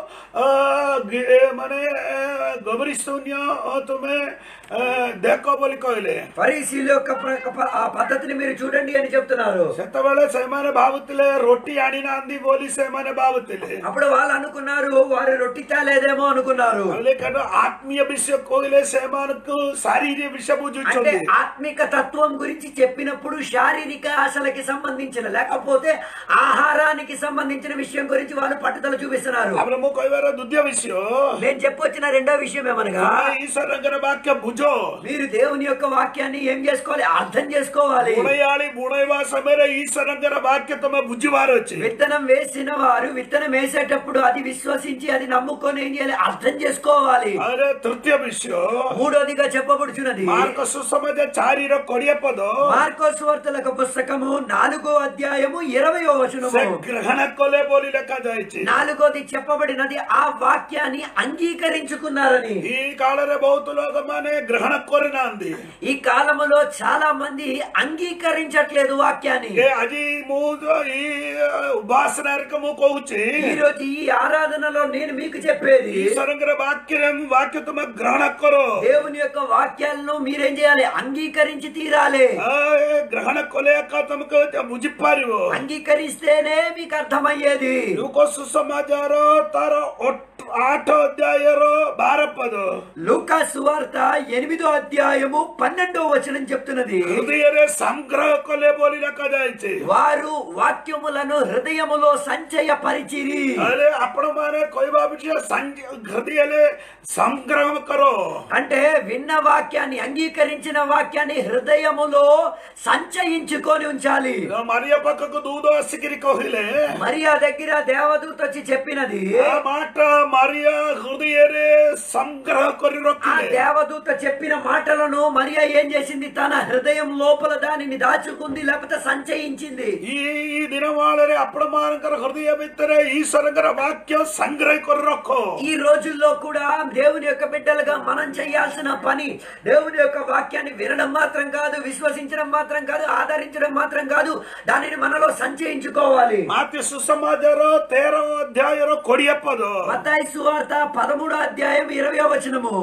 ମାନେ ଗବରୀ ଶୂନ୍ୟ ତୁମେ ଅ, ଦେଖ ବୋଲି କହିଲେ ఫరీసీల యొక్క ప్ర- ప- ఆ పద్ధతిని మీరు చూడండి అని చెప్తున్నారు ସେତେବେଳେ ସେମାନେ ଭାବୁଥିଲେ ରୋଟି ଆଣିନାହାନ୍ତି ବୋଲି ସେମାନେ ଭାବୁଥିଲେ అప్పుడు వాళ్ళు అనుకున్నారు వారు రొట్టి తేలేదేమో అనుకున్నారు କହିଲେ କାରଣ ଆତ୍ମୀୟ ବିଷୟ କହିଲେ ସେମାନଙ୍କୁ ଶାରୀରିକ ବିଷୟ అంటే ବୁଝୁଛନ୍ତି ఆత్మిక తత్వం గురించి చెప్పినప్పుడు శారీరక ఆశలకి సంబంధించిన లేకపోతే ఆహారానికి సంబంధించిన విషయం గురించి వాళ్ళు పట్టుదల చూపిస్తున్నారు ତାପରେ ମୁଁ କହିବାର ଦ୍ୱିତୀୟ ବିଷୟ నేను చెప్పొచ్చిన రెండో విషయం ఏమనగా ତୁମେ ଈଶ୍ୱରଙ୍କର ବାକ୍ୟ ବୁଝ మీరు దేవుని యొక్క వాక్యాన్ని ఏం చేసుకోవాలి అర్థం చేసుకోవాలి ବୁଣେୟାଳି ବୁଣେଇବା ସମୟରେ ଈଶ୍ୱରଙ୍କର ବାକ୍ୟ ତମେ ବୁଝିବାର ଅଛି విత్తనం వేసిన వారు విత్తనం వేసేటప్పుడు అది విశ్వసించి అది నమ్ముకొని ఏం చేయాలి అర్థం చేసుకోవాలి ଆରେ ତୃତୀୟ ବିଷୟ మూడోదిగా చెప్పబడుచున్నది ମାର୍କ ସୁସମାଜ ଚାରିର କୋଡିଏ ପଦ మార్కోస్ వార్తలకు పుస్తకము నాలుగో అధ్యాయము ఇరవయో ସେ వచనము ଗ୍ରହଣ କଲେ ବୋଲି ଲେଖାଯାଇଛି నాలుగోది చెప్పబడినది ఆ వాక్యాన్ని అంగీకరించుకున్నారని ఈ కాଳରେ ବହୁତ ଲୋକମାନେ గ్రహణ କରିନାହାନ୍ତି ఈ కాలములో చాలా మంది అంగీకరించట్లేదు వాక్యాన్ని ଏ ଆଜି ମୁଁ ଯୋଉ ఈ ଉପାସନାରେ ମୁଁ କହୁଛି ఈ రోజు ఈ ఆరాధనలో నేను మీకు చెప్పేది ଈଶ୍ୱରଙ୍କର ବାକ୍ୟରେ ବାକ୍ୟ ତମେ ଗ୍ରହଣ କର దేవుని యొక్క వాక్యాలను మీరేం చేయాలి అంగీకరించి తీరాలి ಆ, ଏ ଗ୍ରହଣ କଲେ ଏକା ତମକୁ ବୁଝିପାରିବ అంగీకరిస్తేనే మీకు అర్థమయ్యేది ଲୋକ ସୁସମାଚାର ତାର ଅଠ- ଆଠ ଅଧ୍ୟାୟର ବାର ପଦ లూకా సువార్త ఎనిమిదో అధ్యాయము పన్నెండో వచనం చెప్తున్నది ହୃଦୟରେ ସଂଗ୍ରହ କଲେ ବୋଲି ଲେଖାଯାଇଛି వారు వాక్యములను హృదయములో సంచయ పరిచిరి ହେଲେ ଆପଣ ମାନେ କହିବା ବିଷୟ ସଂଗ- ହୃଦୟରେ ସଂଗ୍ରହ କର అంటే విన్న వాక్యాన్ని అంగీకరించిన వాక్యాన్ని హృదయములో సంచయించుకొని ఉంచాలి ମାରିଆ ପାଖକୁ ଦୂଧ ଆସିକିରି କହିଲେ మరియా దగ్గర దేవదూత వచ్చి చెప్పినది ఆ మాట ମାରିଆ ହୃଦୟରେ ସଂଗ୍ରହ କରି ఆ ରଖିଲେ దేవదూత చెప్పిన మాటలను మరియా ఏం చేసింది తన హృదయం లోపల దానిని దాచుకుంది లేకపోతే సంచయించింది ఈ ఈ దినమాଳରେ ଆପଣ ମାନଙ୍କର ହୃଦୟ ଭିତରେ ଈଶ୍ୱରଙ୍କର ବାକ୍ୟ ସଂଗ୍ରହ କରି ରଖ ఈ రోజుల్లో కూడా దేవుని యొక్క బిడ్డలుగా మనం చేయాల్సిన పని దేవుని యొక్క వాక్యాన్ని వినడం మాత్రం కాదు విశ్వసించడం మాత్రం కాదు ఆదరించడం మాత్రం కాదు దానిని మనలో సంచయించుకోవాలి ମାତି ସୁସମାଚାର ତେର ଅଧ୍ୟାୟର କୋଡିଏ ପଦ మత్తాయి సువార్త పదమూడో అధ్యాయం ఇరవై వచనము ఆ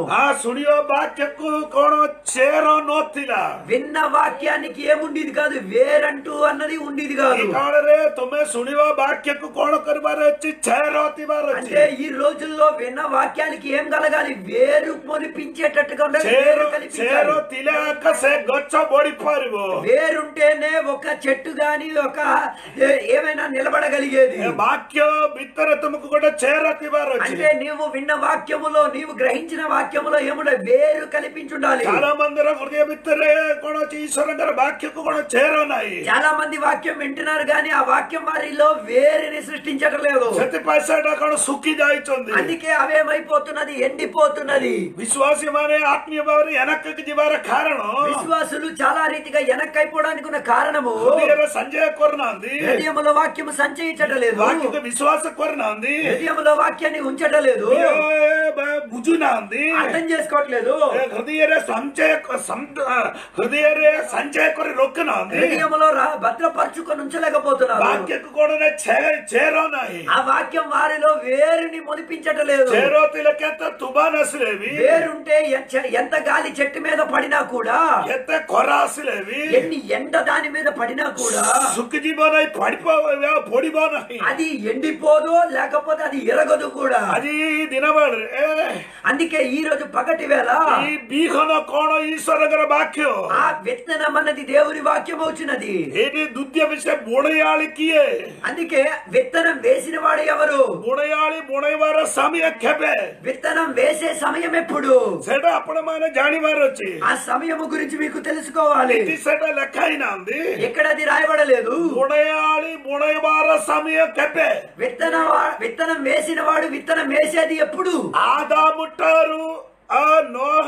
ଶୁଣିବା ବାକ୍ୟକୁ କଣ ଚେର ନଥିଲା విన్న వాక్యానికి ఏముండేది కాదు వేరంటూ అన్నది ఉండేది ఈ కాదు କାଳରେ ତୁମେ ଶୁଣିବା ବାକ୍ୟକୁ କଣ କରିବାର ଅଛି ଚେର ଥିବାର అంటే ଅଛି ఈ రోజుల్లో విన్న వాక్యానికి ఏం కలగాలి వేరు మొలిపించేటట్టుగా ఉండాలి ଚେର వేరు ଚେର కనిపించాలి ଥିଲେ ଆକା ସେ ଗଛ ବଢି ପାରିବ వేరుంటేనే ఒక చెట్టు గాని ఒక ఏ- ఏమైనా నిలబడగలిగేది ଏ ବାକ୍ୟ ଭିତରେ ତୁମକୁ ଗୋଟେ ଚେର ଥିବାର ଅଛି అంటే నీవు విన్న వాక్యములో నీవు గ్రహించిన వాక్యములో ఏముండ వేరు కల్పించుండాలి చాలా మందిର ହୃଦୟ ଭିତରେ କଣ ଅଛି ଈଶ୍ୱରଙ୍କର ବାକ୍ୟକୁ କଣ ଚେର ନାହିଁ చాలా మంది వాక్యం వింటున్నారు కానీ ఆ వాక్యం వారిలో వేరుని సృష్టించడం లేదు ସେଥିପାଇଁ ସେଟା କଣ ଶୁଖି ଯାଇଛନ୍ତି అందుకే అవేమైపోతున్నది ఎండిపోతున్నది ବିଶ୍ୱାସୀ ମାନେ ଆତ୍ମୀୟ ଭାବରେ ଏନକକୁ ଯିବାର କାରଣ విశ్వాసులు చాలా రీతిగా వెనక్కైపోవడానికి ఉన్న కారణము ହୃଦୟରେ ସଞ୍ଚୟ କରୁନାହାନ୍ତି హృదయములో వాక్యము సంచయించటం లేదు ବାକ୍ୟକୁ ବିଶ୍ୱାସ କରୁନାହାନ୍ତି హృదయములో వాక్యాన్ని ఉంచటం లేదు ଏ, ବ- ବୁଝୁନାହାନ୍ତି అర్థం చేసుకోవట్లేదు ଏ ହୃଦୟରେ ସଞ୍ଚୟ କ- ସମ୍- ହୃଦୟରେ ସଞ୍ଚୟ କରି ରଖୁନାହାନ୍ତି హృదయములో రా- భద్రపరుచుకొని ఉంచలేకపోతున్నారు ବାକ୍ୟକୁ କଣ ନା ଛେ- ଚେର ନାହିଁ ఆ వాక్యం వారిలో వేరుని మొలిపించటం లేదు ଚେର ଥିଲେ କେତେ ତୁଫାନ ଆସିଲେ ବି వేరుంటే ఎ- ఎంత గాలి చెట్టు మీద పడినా కూడా କେତେ ଖରା ଆସିଲେ ବି ఎన్ని ఎండ దాని మీద పడినా కూడా ଶୁଖିଯିବ ନାହିଁ ପଡିବ ପଡିବ ନାହିଁ అది ఎండిపోదు లేకపోతే అది ఎరగదు కూడా ଆଜି ଦିନ ବେଳରେ ଏ, అందుకే ఈ రోజు పగటి వేళ ఈ ବିହନ କଣ ଈଶ୍ୱରଙ୍କର ବାକ୍ୟ ఆ విత్తనం అన్నది దేవుని వాక్యం వచ్చినది ଏଇଠି ଦ୍ୱିତୀୟ ବିଷୟ ବୁଣେୟାଳି କିଏ అందుకే విత్తనం వేసిన వాడు ఎవరు ବୁଣେୟାଳି ବୁଣେଇବାର ସମୟ କେବେ విత్తనం వేసే సమయం ఎప్పుడు ସେଇଟା ଆପଣ ମାନେ ଜାଣିବାର ଅଛି ఆ సమయము గురించి మీకు తెలుసుకోవాలి ଏଠି ସେଇଟା ଲେଖା ହେଇନାହାନ୍ତି ఎక్కడ అది రాయబడలేదు ବୁଣେୟାଳି ବୁଣେଇବାର ସମୟ କେବେ విత్తన విత్తనం వేసిన వాడు విత్తనం వేసేది ఎప్పుడు ఆదాము ଠାରୁ ఆ నోహ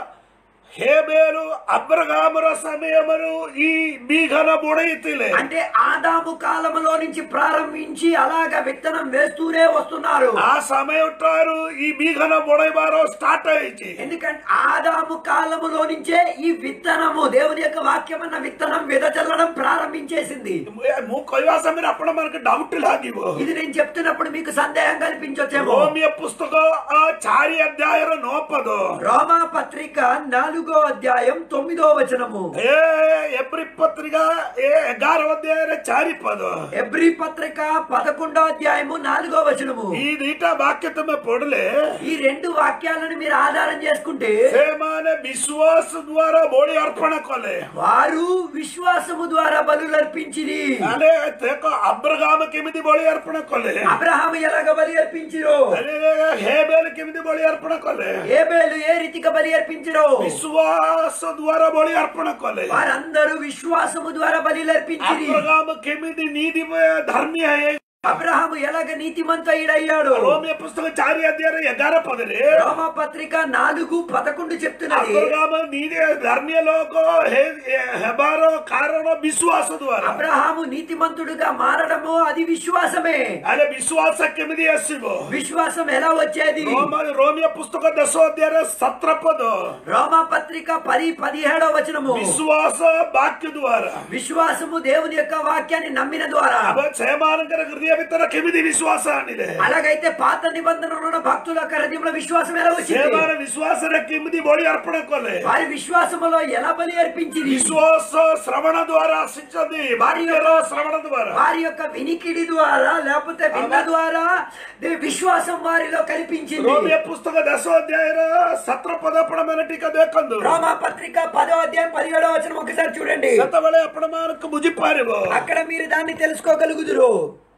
హేబేలు అబ్రగాముల సమయమును ఈ బీఘన బుడైతిలే అంటే ఆదాము కాలములో నుంచి ప్రారంభించి అలాగ విత్తనం వేస్తూనే వస్తున్నారు ఆ సమయం ଠାରୁ ఈ బీఘన బుడైబారో స్టార్ట్ అయ్యింది ఎందుకంటే ఆదాము కాలములో నుంచే ఈ విత్తనము దేవుని యొక్క వాక్యం అన్న విత్తనం విదచల్లడం ప్రారంభించేసింది ମୁଁ କହିବା ସମୟରେ ଆପଣ ମାନଙ୍କୁ ଡାଉଟ୍ ଲାଗିବ ఇది నేను చెప్తున్నప్పుడు మీకు సందేహం కల్పించొచ్చేమో రోమియ పుస్తక ఆ చారి అధ్యాయର ନଅ పଦ రోమా పత్రిక నాలుగో అధ్యాయం తొమ్మిదో వచనము ఏ ఎబ్రి పత్రిక ఏ ఎగార అధ్యాୟରେ ଚାରି పଦ ఎబ్రి పత్రిక పదకొండో అధ్యాయము నాలుగో వచనము ఈ ଦିଟା ବାକ୍ୟ ତମେ ପଢିଲେ ఈ రెండు వాక్యాలను మీరు ఆధారం చేసుకుంటే ସେମାନେ ବିଶ୍ୱାସ ଦ୍ୱାରା ବଳି ଅର୍ପଣ କଲେ వారు విశ్వాసము ద్వారా బలులు అర్పించిరి ଆରେ ଦେଖ ଅବ୍ରଗାମ କେମିତି ବଳି ଅର୍ପଣ କଲେ అబ్రహాము ఎలాగ బలి అర్పించిరో ଆରେ ହେବେଲ କେମିତି ବଳି ଅର୍ପଣ କଲେ ఏబేలు ఏ రీతిగా బలి అర్పించిరో ବିଶ୍ୱାସ ଦ୍ୱାରା ବଳି ଅର୍ପଣ କଲେ వారందరూ విశ్వాసము ద్వారా బలి అర్పించిరి ଅବ୍ରଗାମ କେମିତି ନୀତି ଧର୍ମୀ ହେଇ అబ్రహాము ఎలాగ నీతిమంతుడయ్యాడు ରୋମିୟ ପୁସ୍ତକ ଚାରି ଅଧ୍ୟାୟରେ ଏଗାର ପଦରେ రోమ పత్రిక నాలుగు పదకొండు చెప్తున్నది ଅବ୍ରଗାମ ନୀତି ଧର୍ମୀୟ ଲୋକ ହେ- ହେବାର କାରଣ ବିଶ୍ୱାସ ଦ୍ୱାରା అబ్రహాము నీతిమంతుడుగా మారడము అది విశ్వాసమే ଆରେ ବିଶ୍ୱାସ କେମିତି ଆସିବ విశ్వాసం ఎలా వచ్చేది ରୋମ- ରୋମିୟ ପୁସ୍ତକ ଦଶ ଅଧ୍ୟାୟରେ ସତର ପଦ రోమా పత్రిక పది పదిహేడో వచనము ବିଶ୍ୱାସ ବାକ୍ୟ ଦ୍ୱାରା విశ్వాసము దేవుని యొక్క వాక్యాన్ని నమ్మిన ద్వారా अब ସେମାନଙ୍କର ହୃଦୟ ଭିତରେ କେମିତି ବିଶ୍ୱାସ ଆଣିଲେ అలాగైతే పాత నిబంధనలో ఉన్న భక్తుల యొక్క హృదయంలో విశ్వాసం ఎలా వచ్చింది ସେମାନେ ବିଶ୍ୱାସରେ କେମିତି ବଳି ଅର୍ପଣ କଲେ వారి విశ్వాసములో ఎలా బలి అర్పించింది ବିଶ୍ୱାସ ଶ୍ରବଣ ଦ୍ୱାରା ଆସିଛନ୍ତି ବାକ୍ୟର ଶ୍ରବଣ ଦ୍ୱାରା వారి యొక్క వినికిడి ద్వారా లేకపోతే విన్న ద్వారా దే- విశ్వాసం వారిలో కల్పించింది ରୋମିୟ పుస్తକ ଦଶ ଅଧ୍ୟାୟର ସତର ପଦ ଆପଣ ମାନେ ଟିକେ ଦେଖନ୍ତୁ రోమా పత్రిక పదో అధ్యాయం పదిహేడో వచనం ఒకసారి చూడండి ସେତେବେଳେ ଆପଣ ମାନଙ୍କୁ ବୁଝିପାରିବ అక్కడ మీరు దాన్ని తెలుసుకోగలుగుదురు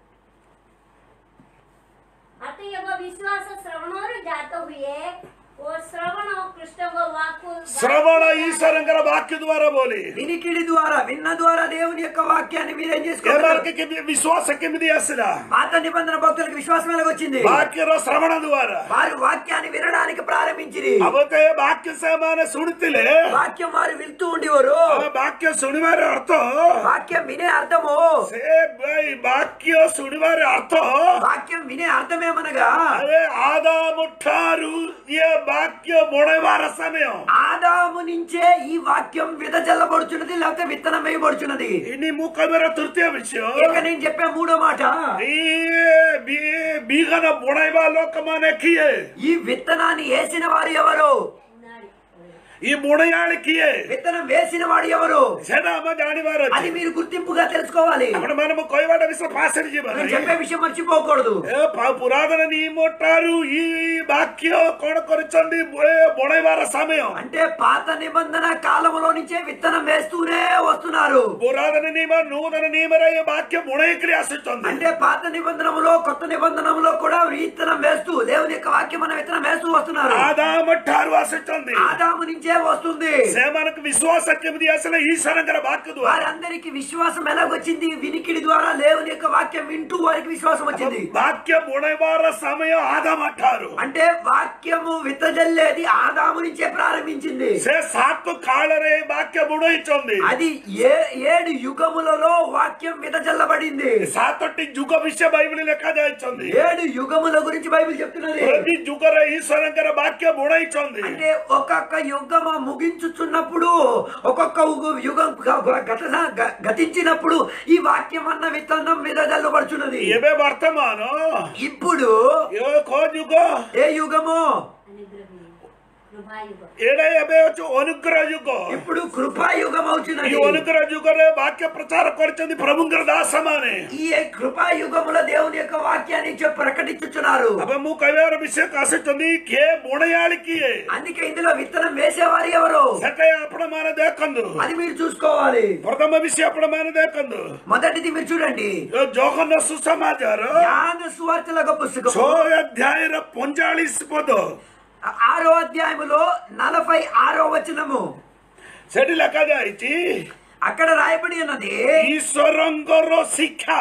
ଅତଏବ ବିଶ୍ୱାସ ଶ୍ରବଣରୁ ଜାତ ହୁଏ ଓ ଶ୍ରବଣ କୃଷ୍ଣଙ୍କ వాక్కు ଶ୍ରବଣ ଈଶ୍ୱରଙ୍କର ବାକ୍ୟ ଦ୍ୱାରା ବୋଲି వినికిడి ద్వారా విన్న ద్వారా దేవుని యొక్క వాక్యాన్ని మీరేం చేసుకోగలరు ଏମାନଙ୍କୁ କେମିତି ବିଶ୍ୱାସ କେମିତି ଆସିଲା పాత నిబంధన భక్తులకు విశ్వాసం ఎలాగొచ్చింది ବାକ୍ୟର ଶ୍ରବଣ ଦ୍ୱାରା వారు వాక్యాన్ని వినడానికి ప్రారంభించిరి అవతే ବାକ୍ୟ ସେମାନେ ଶୁଣିଥିଲେ వాక్యం వారు వింటూ ఉండేవారు ଆମେ ବାକ୍ୟ ଶୁଣିବାର ଅର୍ଥ వాక్యం వినే అర్థము ସେ ଭାଇ ବାକ୍ୟ ଶୁଣିବାର ଅର୍ଥ వాక్యం వినే అర్థమేమనగా ଆରେ ଆଦାମ ଠାରୁ ଇଏ ବାକ୍ୟ ବଢେଇବାର ସମୟ ఆదాము నుంచే ఈ వాక్యం విదజల్లబడుచున్నది లేకపోతే విత్తనం వేయబడుచున్నది ଇନି ମୁଁ କହିବାର ତୃତୀୟ ବିଷୟ ఇక నేను చెప్పే మూడో మాట ఈ ବି- ବିହନ ବଢେଇବା ଲୋକମାନେ କିଏ ఈ విత్తనాన్ని వేసిన వారు ఎవరు ఈ బుణయాళి కియే విత్తనం వేసిన వాడు ఎవరు సేనా అమ్మ జానివారు అది మీరు గుర్తింపుగా తెలుసుకోవాలి అప్పుడు మనము కొయ్యవాడ విశ్వ పాసడి నేను చెప్పే విషయం మర్చిపోకూడదు పురాతన నియమొట్టారు ఈ వాక్య కొడ కొరచండి బుణయవార సమయం అంటే పాత నిబంధన కాలంలో నుంచే విత్తనం వేస్తూనే వస్తున్నారు పురాతన నియమ నూతన నియమర ఈ వాక్య బుణయక్రి ఆశిస్తుంది అంటే పాత నిబంధనములో కొత్త నిబంధనములో కూడా విత్తనం వేస్తూ దేవుని యొక్క వాక్యం మన విత్తనం వేస్తూ వస్తున్నారు ఆదామట్టారు ఆశిస్తుంది ఆదాము నుంచే వస్తుంది సేమనకు విశ్వాసత్యం అసలు ఈశ్వరంగర వాక్య ద్వారా వారందరికి విశ్వాసం ఎలాగొచ్చింది వినికిడి ద్వారా దేవుని యొక్క వాక్యం వింటూ వారికి విశ్వాసం వచ్చింది వాక్య బుణయవార సమయం ఆదామట్టారు అంటే వాక్యము విత్తజల్లేది ఆదాము నుంచే ప్రారంభించింది సే సాత్తు కాళరే వాక్య బుణయిస్తుంది అది ఏ ఏడు యుగములలో వాక్యం విదజల్లబడింది సాతొట్టి జుగ విషయ బైబిల్ లెక్క దాయిస్తుంది ఏడు యుగముల గురించి బైబిల్ చెప్తున్నది ప్రతి జుగర ఈశ్వరంగర వాక్య బుణయిస్తుంది అంటే ఒక్కొక్క యుగము ముగించుచున్నప్పుడు ఒక్కొక్క యుగ- యుగం గ- గ- గత గ- గతించినప్పుడు ఈ వాక్యం అన్న విత్తనం విదజల్లబడుచున్నది ఏవే వర్తమానం ఇప్పుడు ఏ కో జుగ ఏ యుగము అనుగ్రహం కృపాయుగం ఏడ ఏబే వచ్చు అనుగ్రಹ యుగ ఇప్పుడు కృపాయుగం ఈ అవుతున్నది అనుగ్రಹ యుగరే వాక్య ప్రచార కొరచంది ప్రభుంగర దాసమానే ఈ కృపాయుగములో దేవుని యొక్క వాక్యాన్ని చెప్పు ప్రకటించుచున్నారు అబ్బ ము కవేర విషయ కాసొచ్చింది కే బుణయాళికి అందుకే ఇందులో విత్తనం వేసేవారు ఎవరు సటే అప్పుడు మన దేకందు అది మీరు చూసుకోవాలి ప్రథమ విషయ అప్పుడు మన దేకందు మొదటిది మీరు చూడండి ಜೋಹನ ಸುಸಮಾಚಾರ జ్ఞాన సువార్తల పుస్తకం ಛೋ ಅಧ್ಯಾಯರ ಪೊಂಜಾಳಿಸ್ ಪದ ఆరో అధ్యాయములో నలభై ఆరో వచనము ସେଠି ଲେଖାଯାଇଛି అక్కడ రాయబడి ఉన్నది ଈଶ୍ୱରଙ୍କର ଶିକ୍ଷା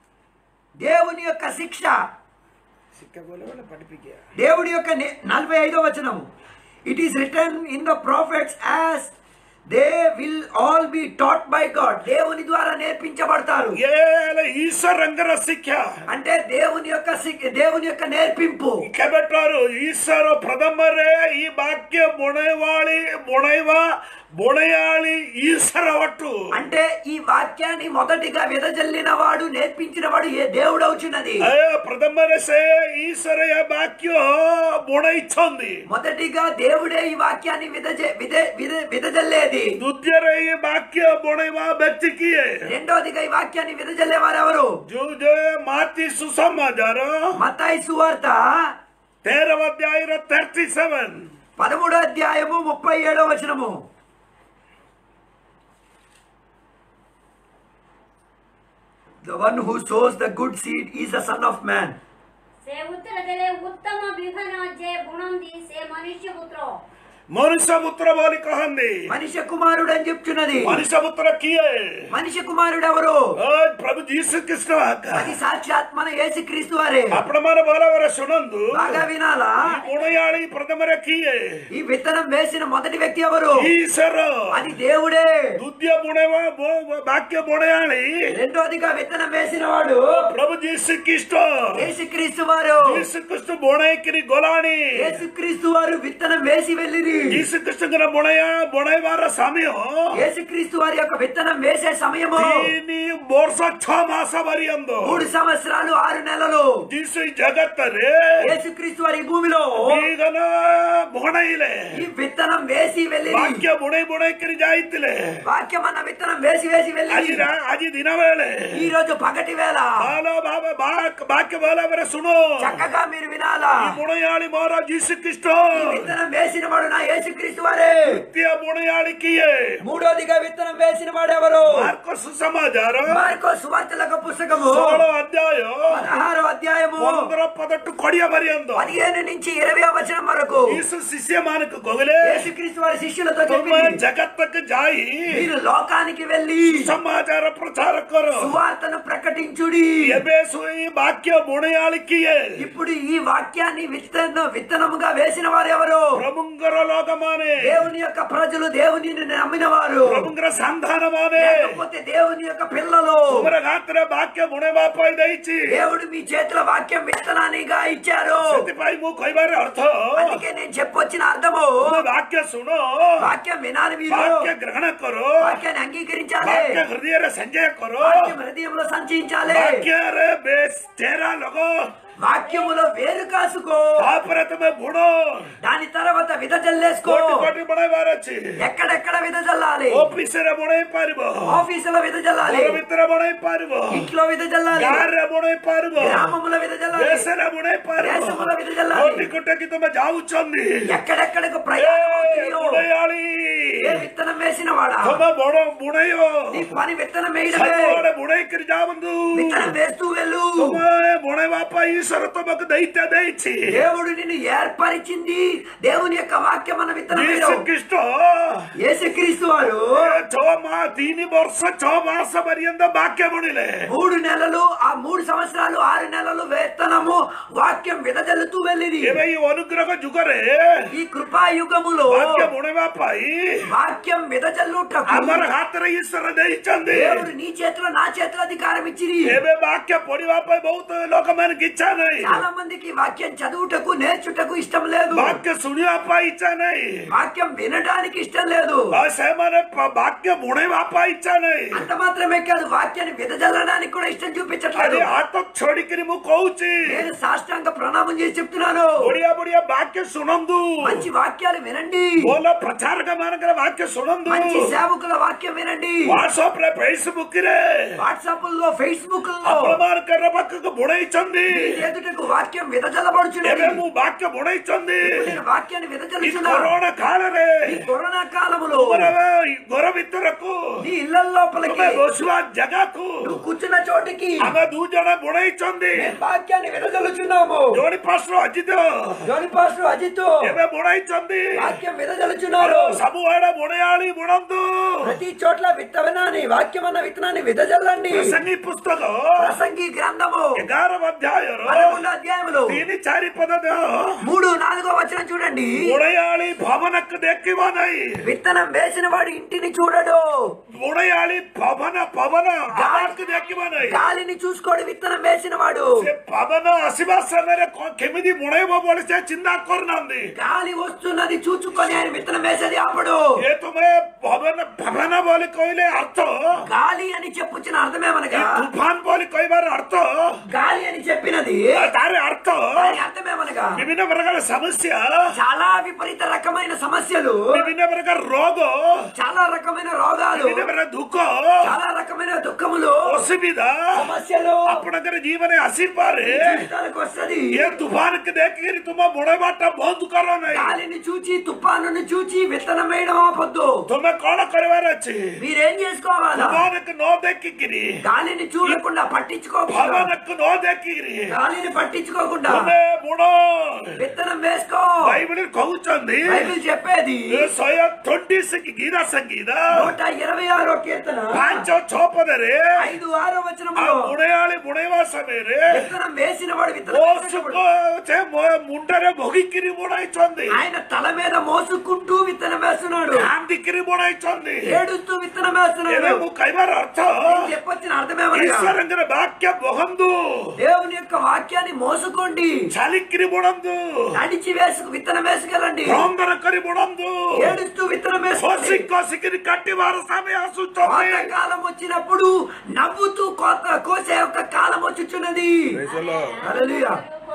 దేవుని యొక్క శిక్ష ଶିକ୍ଷା ବୋଲେ ବୋଲେ ପଢିପିକିଆ దేవుడి యొక్క నే- నలభై ఐదో వచనము it is written in the prophets as they will all be taught by God దేవుని ద్వారా నేర్పించబడతారు ಏಲ ಈಶ್ವರಂಗರ ಶಿକ୍ଷା అంటే దేవుని యొక్క శిక్- దేవుని యొక్క నేర్పింపు ಕೆಬೆಟ್ಟಾರು ಈಶ್ವರ ಪ್ರಥಮರೇ ಈ ವಾಕ್ಯ ಬುಣೆವಾಳಿ ಬುಣೈವ ಬುಣಯಾಳಿ ಈಶ್ವರ ಒಟ್ಟು అంటే ఈ వాక్యాన్ని మొదటిగా విదజల్లిన వాడు నేర్పించిన వాడు ఏ దేవుడు అవుచున్నది ఏ ప్రథమరే సే ఈశ్వర ఈ వాక్య బుణయిచ్చంది మొదటిగా దేవుడే ఈ వాక్యాన్ని విదజ విద విద- విదజల్లేది ದುದ್ಯರ ಈ ವಾಕ್ಯ ಬುಣೈವ ವ್ಯಕ್ತಿಗೆ రెండోదిగా ఈ వాక్యాన్ని విదజల్లేవారు ఎవరు जो जो माती सुसमाचार మతాయి సువార్త तेरह अध्याय थर्टी सेवन పదమూడో అధ్యాయము ముప్పై ఏడో వచనము The one who sows the good seed is the son of man. ସେ ଉତ୍ତର ଦେଲେ ଉତ୍ତମ ବିହନ ଯେ ବୁଣନ୍ତି ସେ ମନୁଷ୍ୟ ପୁତ୍ର मनुष्य पुत्र बोली कहंदी మనిషి కుమారుడు అని చెప్తున్నది मनुष्य पुत्र किए మనిషి కుమారుడు ఎవరు आज प्रभु जीसु कृष्ण आका అది సాక్షాత్ మన యేసు క్రీస్తు వారే आपण मन बोला वरा सुनंदु బాగా వినాలా गुणयाळी प्रथमरे किए ఈ విత్తనం వేసిన మొదటి వ్యక్తి ఎవరు ईश्वर అది దేవుడే दुद्य बुणेवा वाक्य बुणयाळी రెండోదిగా విత్తనం వేసిన వాడు प्रभु जीसु कृष्ण యేసుక్రీస్తు వారు जीसु कृष्ण बुणयकिरी गोलाणी యేసుక్రీస్తు వారు విత్తనం వేసి వెళ్ళిరి जीसु कृष्ण बुणय बुणयवार समय యేసుక్రీస్తు వారి యొక్క విత్తనం వేసే సమయము ତିନି ବର୍ଷ ଛଅ ମାସ ପର୍ଯ୍ୟନ୍ତ మూడు సంవత్సరాలు ఆరు నెలలు ଯୀଶୁ ଏଇ ଜଗତରେ యేసుక్రీస్తు వారి ఈ భూమిలో ବିହନ ବୁଣେଇଲେ ఈ విత్తనం వేసి వెళ్ళి ବାକ୍ୟ ବୁଣେଇ ବୁଣେଇକିରି ଯାଇଥିଲେ వాక్యం అన్న విత్తనం వేసి వేసి ଆଜି వెళ్ళి ରା- ଆଜି ଦିନ ବେଳେ ఈ రోజు పగటి వేళ ଭଲ ଭାବ ବାକ୍- ବାକ୍ୟ ଭଲ ଭାବରେ ଶୁଣ చక్కగా మీరు వినాలా ఈ ବୁଣେଇଆଳି ମୋର ଯୀଶୁ ଖ୍ରୀଷ୍ଟ ఈ విత్తనం వేసిన వాడు నా యేసుక్రీస్తు వారే ଦ୍ୱିତୀୟ ବୁଣେଇଆଳି କିଏ మూడోదిగా విత్తనం వేసిన వాడు ఎవరు ମାର୍କ ସୁସମାଚାର మార్కో సువార్తలకు పుస్తకము ଷୋହଳ ଅଧ୍ୟାୟ పదహారో అధ్యాయము ପନ୍ଦର ପଦଠୁ କୋଡିଏ ପର୍ଯ୍ୟନ୍ତ పదిహేను నుంచి ఇరవై వచనం వరకు ଯୀଶୁ ଶିଷ୍ୟମାନଙ୍କୁ କହିଲେ యేసుక్రీస్తు వారి శిష్యులతో ତୁମେ చెప్పింది ଜଗତକୁ ଯାଇ మీరు లోకానికి వెళ్ళి ସମାଚାର ପ୍ରଚାର କର సువార్తను ప్రకటించుడి ଏବେ ଶୁଣି ବାକ୍ୟ ବୁଣେଇଆଳି କିଏ ఇప్పుడు ఈ వాక్యాన్ని విత్తన విత్తనముగా వేసిన వారు ఎవరు ପ୍ରଭୁଙ୍କର ଲୋକମାନେ దేవుని యొక్క ప్రజలు దేవుని నమ్మిన వారు ପ୍ରଭୁଙ୍କର ସନ୍ତାନମାନେ లేకపోతే దేవుని యొక్క పిల్లలు ତୁମର ହାତରେ ବାକ୍ୟ ବୁଣେଇବା ପାଇଁ ଦେଇଛି దేవుడు మీ చేతిలో వాక్యం విత్తనానిగా ఇచ్చారు ସେଥିପାଇଁ ମୁଁ କହିବାର ଅର୍ଥ అందుకే నేను చెప్పొచ్చిన అర్థము ତୁମେ ବାକ୍ୟ ଶୁଣ వాక్యం వినాలి మీరు ବାକ୍ୟ ଗ୍ରହଣ କର వాక్యాన్ని అంగీకరించాలి ବାକ୍ୟ ହୃଦୟରେ ସଞ୍ଜୟ କର వాక్యం హృదయంలో సంచయించాలి ବାକ୍ୟରେ ବେଶ ଚେହେରା ଲଗ వాక్యములో వేరు కాసుకో ତାପରେ ତମେ ବୁଣ దాని తర్వాత విదజల్లేసుకో କୋଟି କୋଟି ବୁଣାଇବାର ଅଛି ఎక్కడెక్కడ విదజల్లాలి ଅଫିସରେ ବୁଣେଇ ପାରିବ ఆఫీసులో విదజల్లాలి ଘର ଭିତରେ ବୁଣେଇ ପାରିବ ఇంట్లో విదజల్లాలి ଗାଁରେ ବୁଣେଇ ପାରିବ గ్రామంలో విదజల్లాలి ଦେଶରେ ବୁଣେଇ ପାରିବ దేశంలో విదజల్లాలి କୋଟି କୋଟି ତମେ ଯାଉଛନ୍ତି ఎక్కడెక్కడికి ଏ ప్రయాణం అవుతున్నాయో, ବୁଣେଇଆଳି ఏ విత్తనం వేసిన వాడా ତମେ ବଡ ବୁଣେଇବ నీ పని విత్తనం వేయడమే ସବୁଆଡେ ବୁଣେଇକିରି ଯାଆନ୍ତୁ విత్తనం వేస్తూ వెళ్ళు ତୁମେ ବୁଣେଇବା ପାଇଁ ଈଶ୍ୱର ତମକୁ ଦୈତ୍ୟ ଦେଇଛି దేవుడు నిన్ను ఏర్పరిచింది దేవుని యొక్క వాక్యం అన్న విత్తనం ଯୀଶୁ వేయడం ଖ୍ରୀଷ୍ଟ యేసుక్రీస్తు వారు ଛଅ ମା ତିନି ବର୍ଷ ଛଅ ମାସ ପର୍ଯ୍ୟନ୍ତ ବାକ୍ୟ ବୁଣିଲେ మూడు నెలలు ఆ మూడు సంవత్సరాలు ఆరు నెలలు వేతనము వాక్యం విదజల్లుతూ వెళ్ళింది ଏବେ ଏଇ ଅନୁଗ୍ରହ ଯୁଗରେ ఈ కృపాయుగములో ବାକ୍ୟ ବୁଣିବା ପାଇଁ వాక్యం విదజల్లుటకు ଆମର ହାତରେ ଈଶ୍ୱର ଦେଇଛନ୍ତି దేవుడు నీ చేతిలో నా చేతిలో అధికారం ఇచ్చింది ଏବେ ବାକ୍ୟ ପଢିବା ପାଇଁ ବହୁତ ଲୋକମାନଙ୍କୁ ଇଚ୍ଛା ନାହିଁ చాలా మందికి వాక్యం చదువుటకు నేర్చుటకు ఇష్టం లేదు ବାକ୍ୟ ଶୁଣିବା ପାଇଁ ଇଚ୍ଛା ନାହିଁ వాక్యం వినడానికి ఇష్టం లేదు ଆଉ ସେମାନେ ప- ବାକ୍ୟ ବୁଣେଇବା ପାଇଁ ଇଚ୍ଛା ନାହିଁ అంత మాత్రమే కాదు వాక్యాన్ని విదజల్లడానికి కూడా ఇష్టం చూపించట్లేదు ଆଜି ହାତ ଛଡିକିରି ମୁଁ କହୁଛି నేను సాష్టాంగ ప్రణామం చేసి చెప్తున్నాను ବଢିଆ ବଢିଆ ବାକ୍ୟ ଶୁଣନ୍ତୁ మంచి వాక్యాలు వినండి ଭଲ ప్రచారక ମାନଙ୍କର ବାକ୍ୟ ଶୁଣନ୍ତୁ మంచి సేవకుల వాక్యం వినండి ହ୍ୱାଟ୍ସଆପ ରେ ଫେସବୁକ ରେ వాట్సాప్ లో ఫేస్బుక్ లో ଆପଣମାନଙ୍କର ପାଖକୁ ବୁଣେଇଛନ୍ତି ఎదుటకు వాక్యం విదజల్లబడుచున్నది ଏବେ ମୁଁ ବାକ୍ୟ ବୁଣେଇଛନ୍ତି నేను వాక్యాన్ని ఈ విదజల్లుచున్నా କରୋନା କାଳରେ ఈ కరోనా కాలములో ତୁମର ଏ ଘର ଭିତରକୁ నీ ఇళ్ల లోపలికి ତୁମେ ବସିବା ଜାଗାକୁ నువ్వు కూర్చున్న చోటికి ଆମେ ଦୁଇ ଜଣ ବୁଣେଇଛନ୍ତି మేము వాక్యాన్ని విదజల్లుచున్నాము ଜଣେ ପାର୍ଶ୍ୱ ଅଜିତ జోని పాస్టర్ అజిత్ ଏବେ ବୁଣେଇଛନ୍ତି వాక్యం విదజల్లుచున్నారు ସବୁଆଡେ ବୁଣେଇଆଳି ବୁଣନ୍ତୁ ప్రతి చోట్ల విత్తనాన్ని వాక్యం అన్న విత్తనాన్ని విదజల్లండి ପ୍ରସଙ୍ଗୀ ପୁସ୍ତକ ప్రసంగి గ్రంథము ଏଗାର ଅଧ୍ୟାୟର పదకొండు అధ్యాయములు ତିନି ଚାରି పଦ ଦେହ మూడు నాలుగో వచనం చూడండి ବୁଣେଇଆଳି ଭବନକୁ ଦେଖିବ ନାହିଁ విత్తనం వేసిన వాడు ఇంటిని చూడడు ବୁଣେଇଆଳି ପବନ ପବନ ଆବାଜକୁ ଦେଖିବ ନାହିଁ గాలిని చూసుకోడు విత్తనం వేసిన వాడు ସେ ପବନ ଆସିବା ସମୟରେ କଣ କେମିତି ବୁଣେଇବ ବୋଲି ସେ ଚିନ୍ତା କରୁନାହାନ୍ତି గాలి వస్తున్నది చూచుకొని ఆయన విత్తనం వేసేది ఆపడు ଏ ତୁମେ ପବନ ପବନ ବୋଲି କହିଲେ ଅର୍ଥ గాలి అని చెప్పుచ్చిన అర్థమేమనగా ତୁଫାନ ବୋଲି କହିବାର ଅର୍ଥ గాలి అని చెప్పినది ତାର ଅର୍ଥ దాని అర్థమేమనగా ବିଭିନ୍ନ ପ୍ରକାର ସମସ୍ୟା చాలా విపరీత రకమైన సమస్యలు ବିଭିନ୍ନ ପ୍ରକାର ରୋଗ చాలా రకమైన రోగాలు ବିଭିନ୍ନ ପ୍ରକାର ଦୁଃଖ చాలా రకమైన దుఃఖములు ଅସୁବିଧା సమస్యలు ଆପଣଙ୍କର ଜୀବନରେ ଆସିପାରେ జీవితాలకు వస్తది ଏ ତୁଫାନକୁ ଦେଖିକିରି ତୁମ ବୁଣେଇବାଟା ବନ୍ଦ କର ନାହିଁ గాలిని చూచి తుఫానుని చూచి విత్తనం వేయడం ఆపొద్దు ତୁମେ କଣ କରିବାର ଅଛି మీరేం చేసుకోవాలా ତୁଫାନକୁ ନ ଦେଖିକିରି గాలిని చూడకుండా పట్టించుకోకుండా ପବନକୁ ନ ଦେଖିକିରି గాలిని పట్టించుకోకుండా ତୁମେ ବୁଣ విత్తనం వేసుకో బైబిల్ କହୁଛନ୍ତି బైబిల్ చెప్పేది ଏ ଶହେ ଟ୍ୱେଣ୍ଟି ଗୀତା ସଂଗୀତ నూట ఇరవై ఆరో కీర్తన ପାଞ୍ଚ ଛଅ ପଦରେ ఐదు ఆరో ଆଉ వచనములో ବୁଣେଇଆଳି ବୁଣେଇବା ସମୟରେ విత్తనం వేసిన వాడు విత్తనం ମୋ వేసినప్పుడు ସୁଖ ସେ ମୋ ମୁଣ୍ଡରେ ଭୋଗିକିରି ବୁଣାଇଛନ୍ତି ఆయన తల మీద మోసుకుంటూ విత్తనం వేస్తున్నాడు କାନ୍ଦିକିରି ବୁଣାଇଛନ୍ତି ఏడుస్తూ విత్తనం ଏବେ వేస్తున్నాడు ମୁଁ କହିବାର ଅର୍ଥ నేను చెప్పొచ్చిన అర్థమేమనగా ଈଶ୍ୱରଙ୍କର ବାକ୍ୟ ବହନ୍ତୁ దేవుని యొక్క వాక్యాన్ని మోసుకోండి ଚାଲିକିରି ବୁଣନ୍ତୁ నడిచి వేసుకు విత్తనం వేసుకెళ్ళండి କ୍ରନ୍ଦନ କରି ବୁଣନ୍ତୁ ఏడుస్తూ విత్తనం వేసుకోండి ଖସି ଖସିକିରି କାଟିବାର ସମୟ కోత ଆସୁଛନ୍ତି కాలం వచ్చినప్పుడు నవ్వుతూ కోత కోసే యొక్క కాలం వచ్చుచున్నది హల్లెలూయా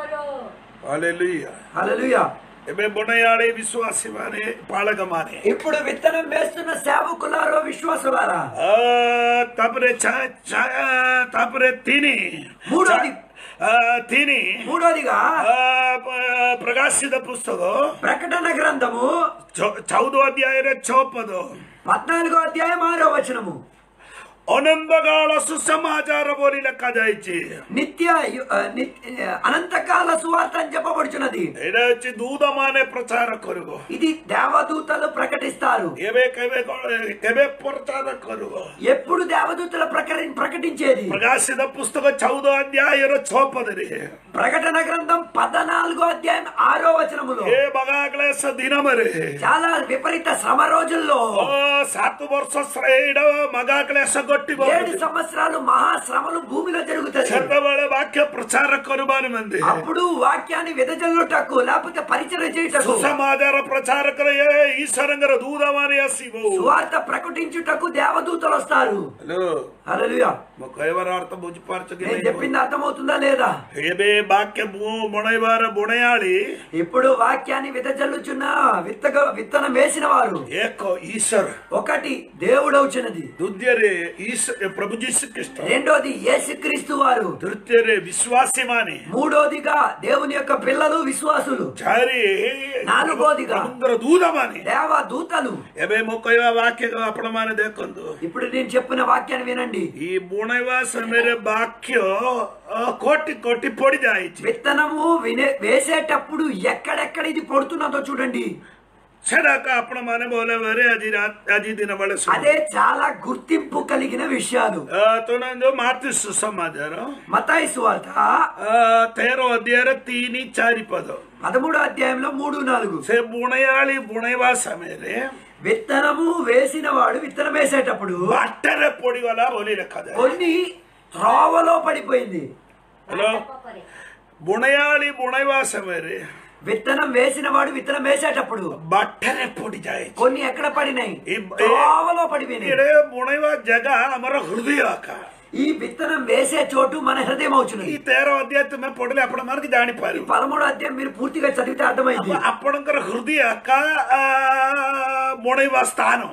హల్లెలూయా ଏବେ ବୁଣେଇଆଳି ବିଶ୍ୱାସୀ ମାନେ ପାଳକ ମାନେ ఇప్పుడు విత్తనం వేస్తున్న సేవకులారో విశ్వాసులారా ଆ, ତାପରେ ଛା- ଛା- ତାପରେ ତିନି మూడోది ଆ, ତିନି మూడోదిగా ଆ, ପ- ପ୍ରକାଶିତ ପୁସ୍ତକ ప్రకటన గ్రంథము ଚ- ଚଉଦ ଅଧ୍ୟାୟରେ ଛଅ ପଦ పద్నాలుగో అధ్యాయం ఆరో వచనము ଅନନ୍ଦକାଳ ସୁସମାଚାର ବୋଲି ଲେଖାଯାଇଛି నిత్య యు- ఆ, నిత్- ఆ, అనంతకాల సువార్త అని చెప్పబడుచున్నది ଏଇଟା ହଉଛି ଦୂତ ମାନେ ପ୍ରଚାର କରିବ ఇది దేవదూతలు ప్రకటిస్తారు ଏବେ କେବେ କଣ- କେବେ ପ୍ରଚାର କରିବ ఎప్పుడు దేవదూతలు ప్రకటి ప్రకటించేది ପ୍ରକାଶିତ పుస్తକ ଚଉଦ ଅଧ୍ୟାୟର ଛଅ ପଦରେ ప్రకటన గ్రంథం పద్నాలుగో అధ్యాయం ఆరో వచనములో ଏ ବଗାକ୍ଲେଶ ଦିନରେ చాలా విపరీత శ్రమ రోజుల్లో ଓ ସାତ ବର୍ଷ ଶ୍ରେଣୀର ମଗାକ୍ଲେଶ ଘଟିବ ఏడు సంవత్సరాలు మహాశ్రమలు భూమిలో జరుగుతాయి ସେତେବେଳେ ବାକ୍ୟ ପ୍ରଚାର କରିବା ନିମନ୍ତେ అప్పుడు వాక్యాన్ని వెదజల్లుటకు లేకపోతే పరిచయం చేయుటకు ସୁସମାଚାର ପ୍ରଚାର କରେ ଏ ଈଶ୍ୱରଙ୍କର ଦୂତ ମାନେ ଆସିବ సువార్త ప్రకటించుటకు దేవదూతలు వస్తారు ହ୍ୟାଲୋ హల్లెలూయా ମୋ କହିବାର ଅର୍ଥ ବୁଝିପାରୁଛ କି నేను ନାହିଁ చెప్పింది అర్థమవుతుందా లేదా ଏବେ ବାକ୍ୟ ବୁ- ବୁଣେଇବାର ବୁଣେୟାଳି ఇప్పుడు వాక్యాన్ని విదజల్లుచున్న విత్తగ విత్తనం వేసిన వారు ଏକ ଈଶ୍ୱର ఒకటి దేవుడవుచున్నది ଦ୍ୱିତୀୟରେ ଈଶ୍ୱ ପ୍ରଭୁ ଯୀଶୁ ଖ୍ରୀଷ୍ଟ రెండోది యేసుక్రీస్తు వారు ତୃତୀୟରେ ବିଶ୍ୱାସୀ ମାନେ మూడోదిగా దేవుని యొక్క పిల్లలు విశ్వాసులు ଚାରି ନାଲୁଗୋଦିଗା। ପ୍ରଭୁଙ୍କର ଦୂତ ମାନେ దేవ దూతలు ଏବେ ମୁଁ କହିବା ବାକ୍ୟ ଆପଣ ମାନେ ଦେଖନ୍ତୁ ఇప్పుడు నేను చెప్పిన వాక్యాన్ని వినండి ఈ ବୁଣେଇବା ସମୟରେ ବାକ୍ୟ ଅ, କୋଟି କୋଟି ପଡିଯାଇଛି విత్తనము వినే వేసేటప్పుడు ఎక్కడెక్కడ ఇది పడుతున్నదో చూడండి ସେଟାକ ଆପଣ ମାନେ ବୋଲେ ବୋଲେ ଆଜି ରା- ଆଜି ଦିନ ବେଳେ ଶୁଣିବେ। అదే చాలా గుర్తింపు కలిగిన విషయాలు ଅ, ତୁଣନ୍ତୁ ମାତୃ ସୁସମାଚାର మతాయి సువార్త ଅ, ତେର ଅଧ୍ୟାୟରେ ତିନି ଚାରି ପଦ పదమూడో అధ్యాయంలో మూడు నాలుగు ସେ ବୁଣେୟାଳି ବୁଣେଇବା ସମୟରେ విత్తనము వేసిన వాడు విత్తనం వేసేటప్పుడు ବାଟରେ ପଡିଗଲା ବୋଲି ଲେଖାଯାଏ కొన్ని త్రోవలో పడిపోయింది ହ୍ୟାଲୋ ପୋକରେ ବୁଣେୟାଳି ବୁଣେଇବା ସମୟରେ విత్తనం వేసిన వాడు విత్తనం వేసేటప్పుడు ବାଟରେ ପଡିଯାଏ కొన్ని ఎక్కడ పడినాయి ఈ- త్రోవలో పడిపోయినాయి ଏଇଟା ବୁଣେଇବା ଜାଗା ଆମର ହୃଦୟ ଆକା ఈ విత్తనం వేసే చోటు మన హృదయం ఈ అవుతున్నది ତେର ଅଧ୍ୟାୟ ତୁମେ ପଢିଲେ ଆପଣ ମାନଙ୍କୁ ఈ ଜାଣିପାରିବ పదమూడో అధ్యాయం మీరు పూర్తిగా చదివితే అర్థమైంది ଆପଣଙ୍କର ହୃଦୟ ଆକା ଆ, ବୁଣେଇବା ସ୍ଥାନ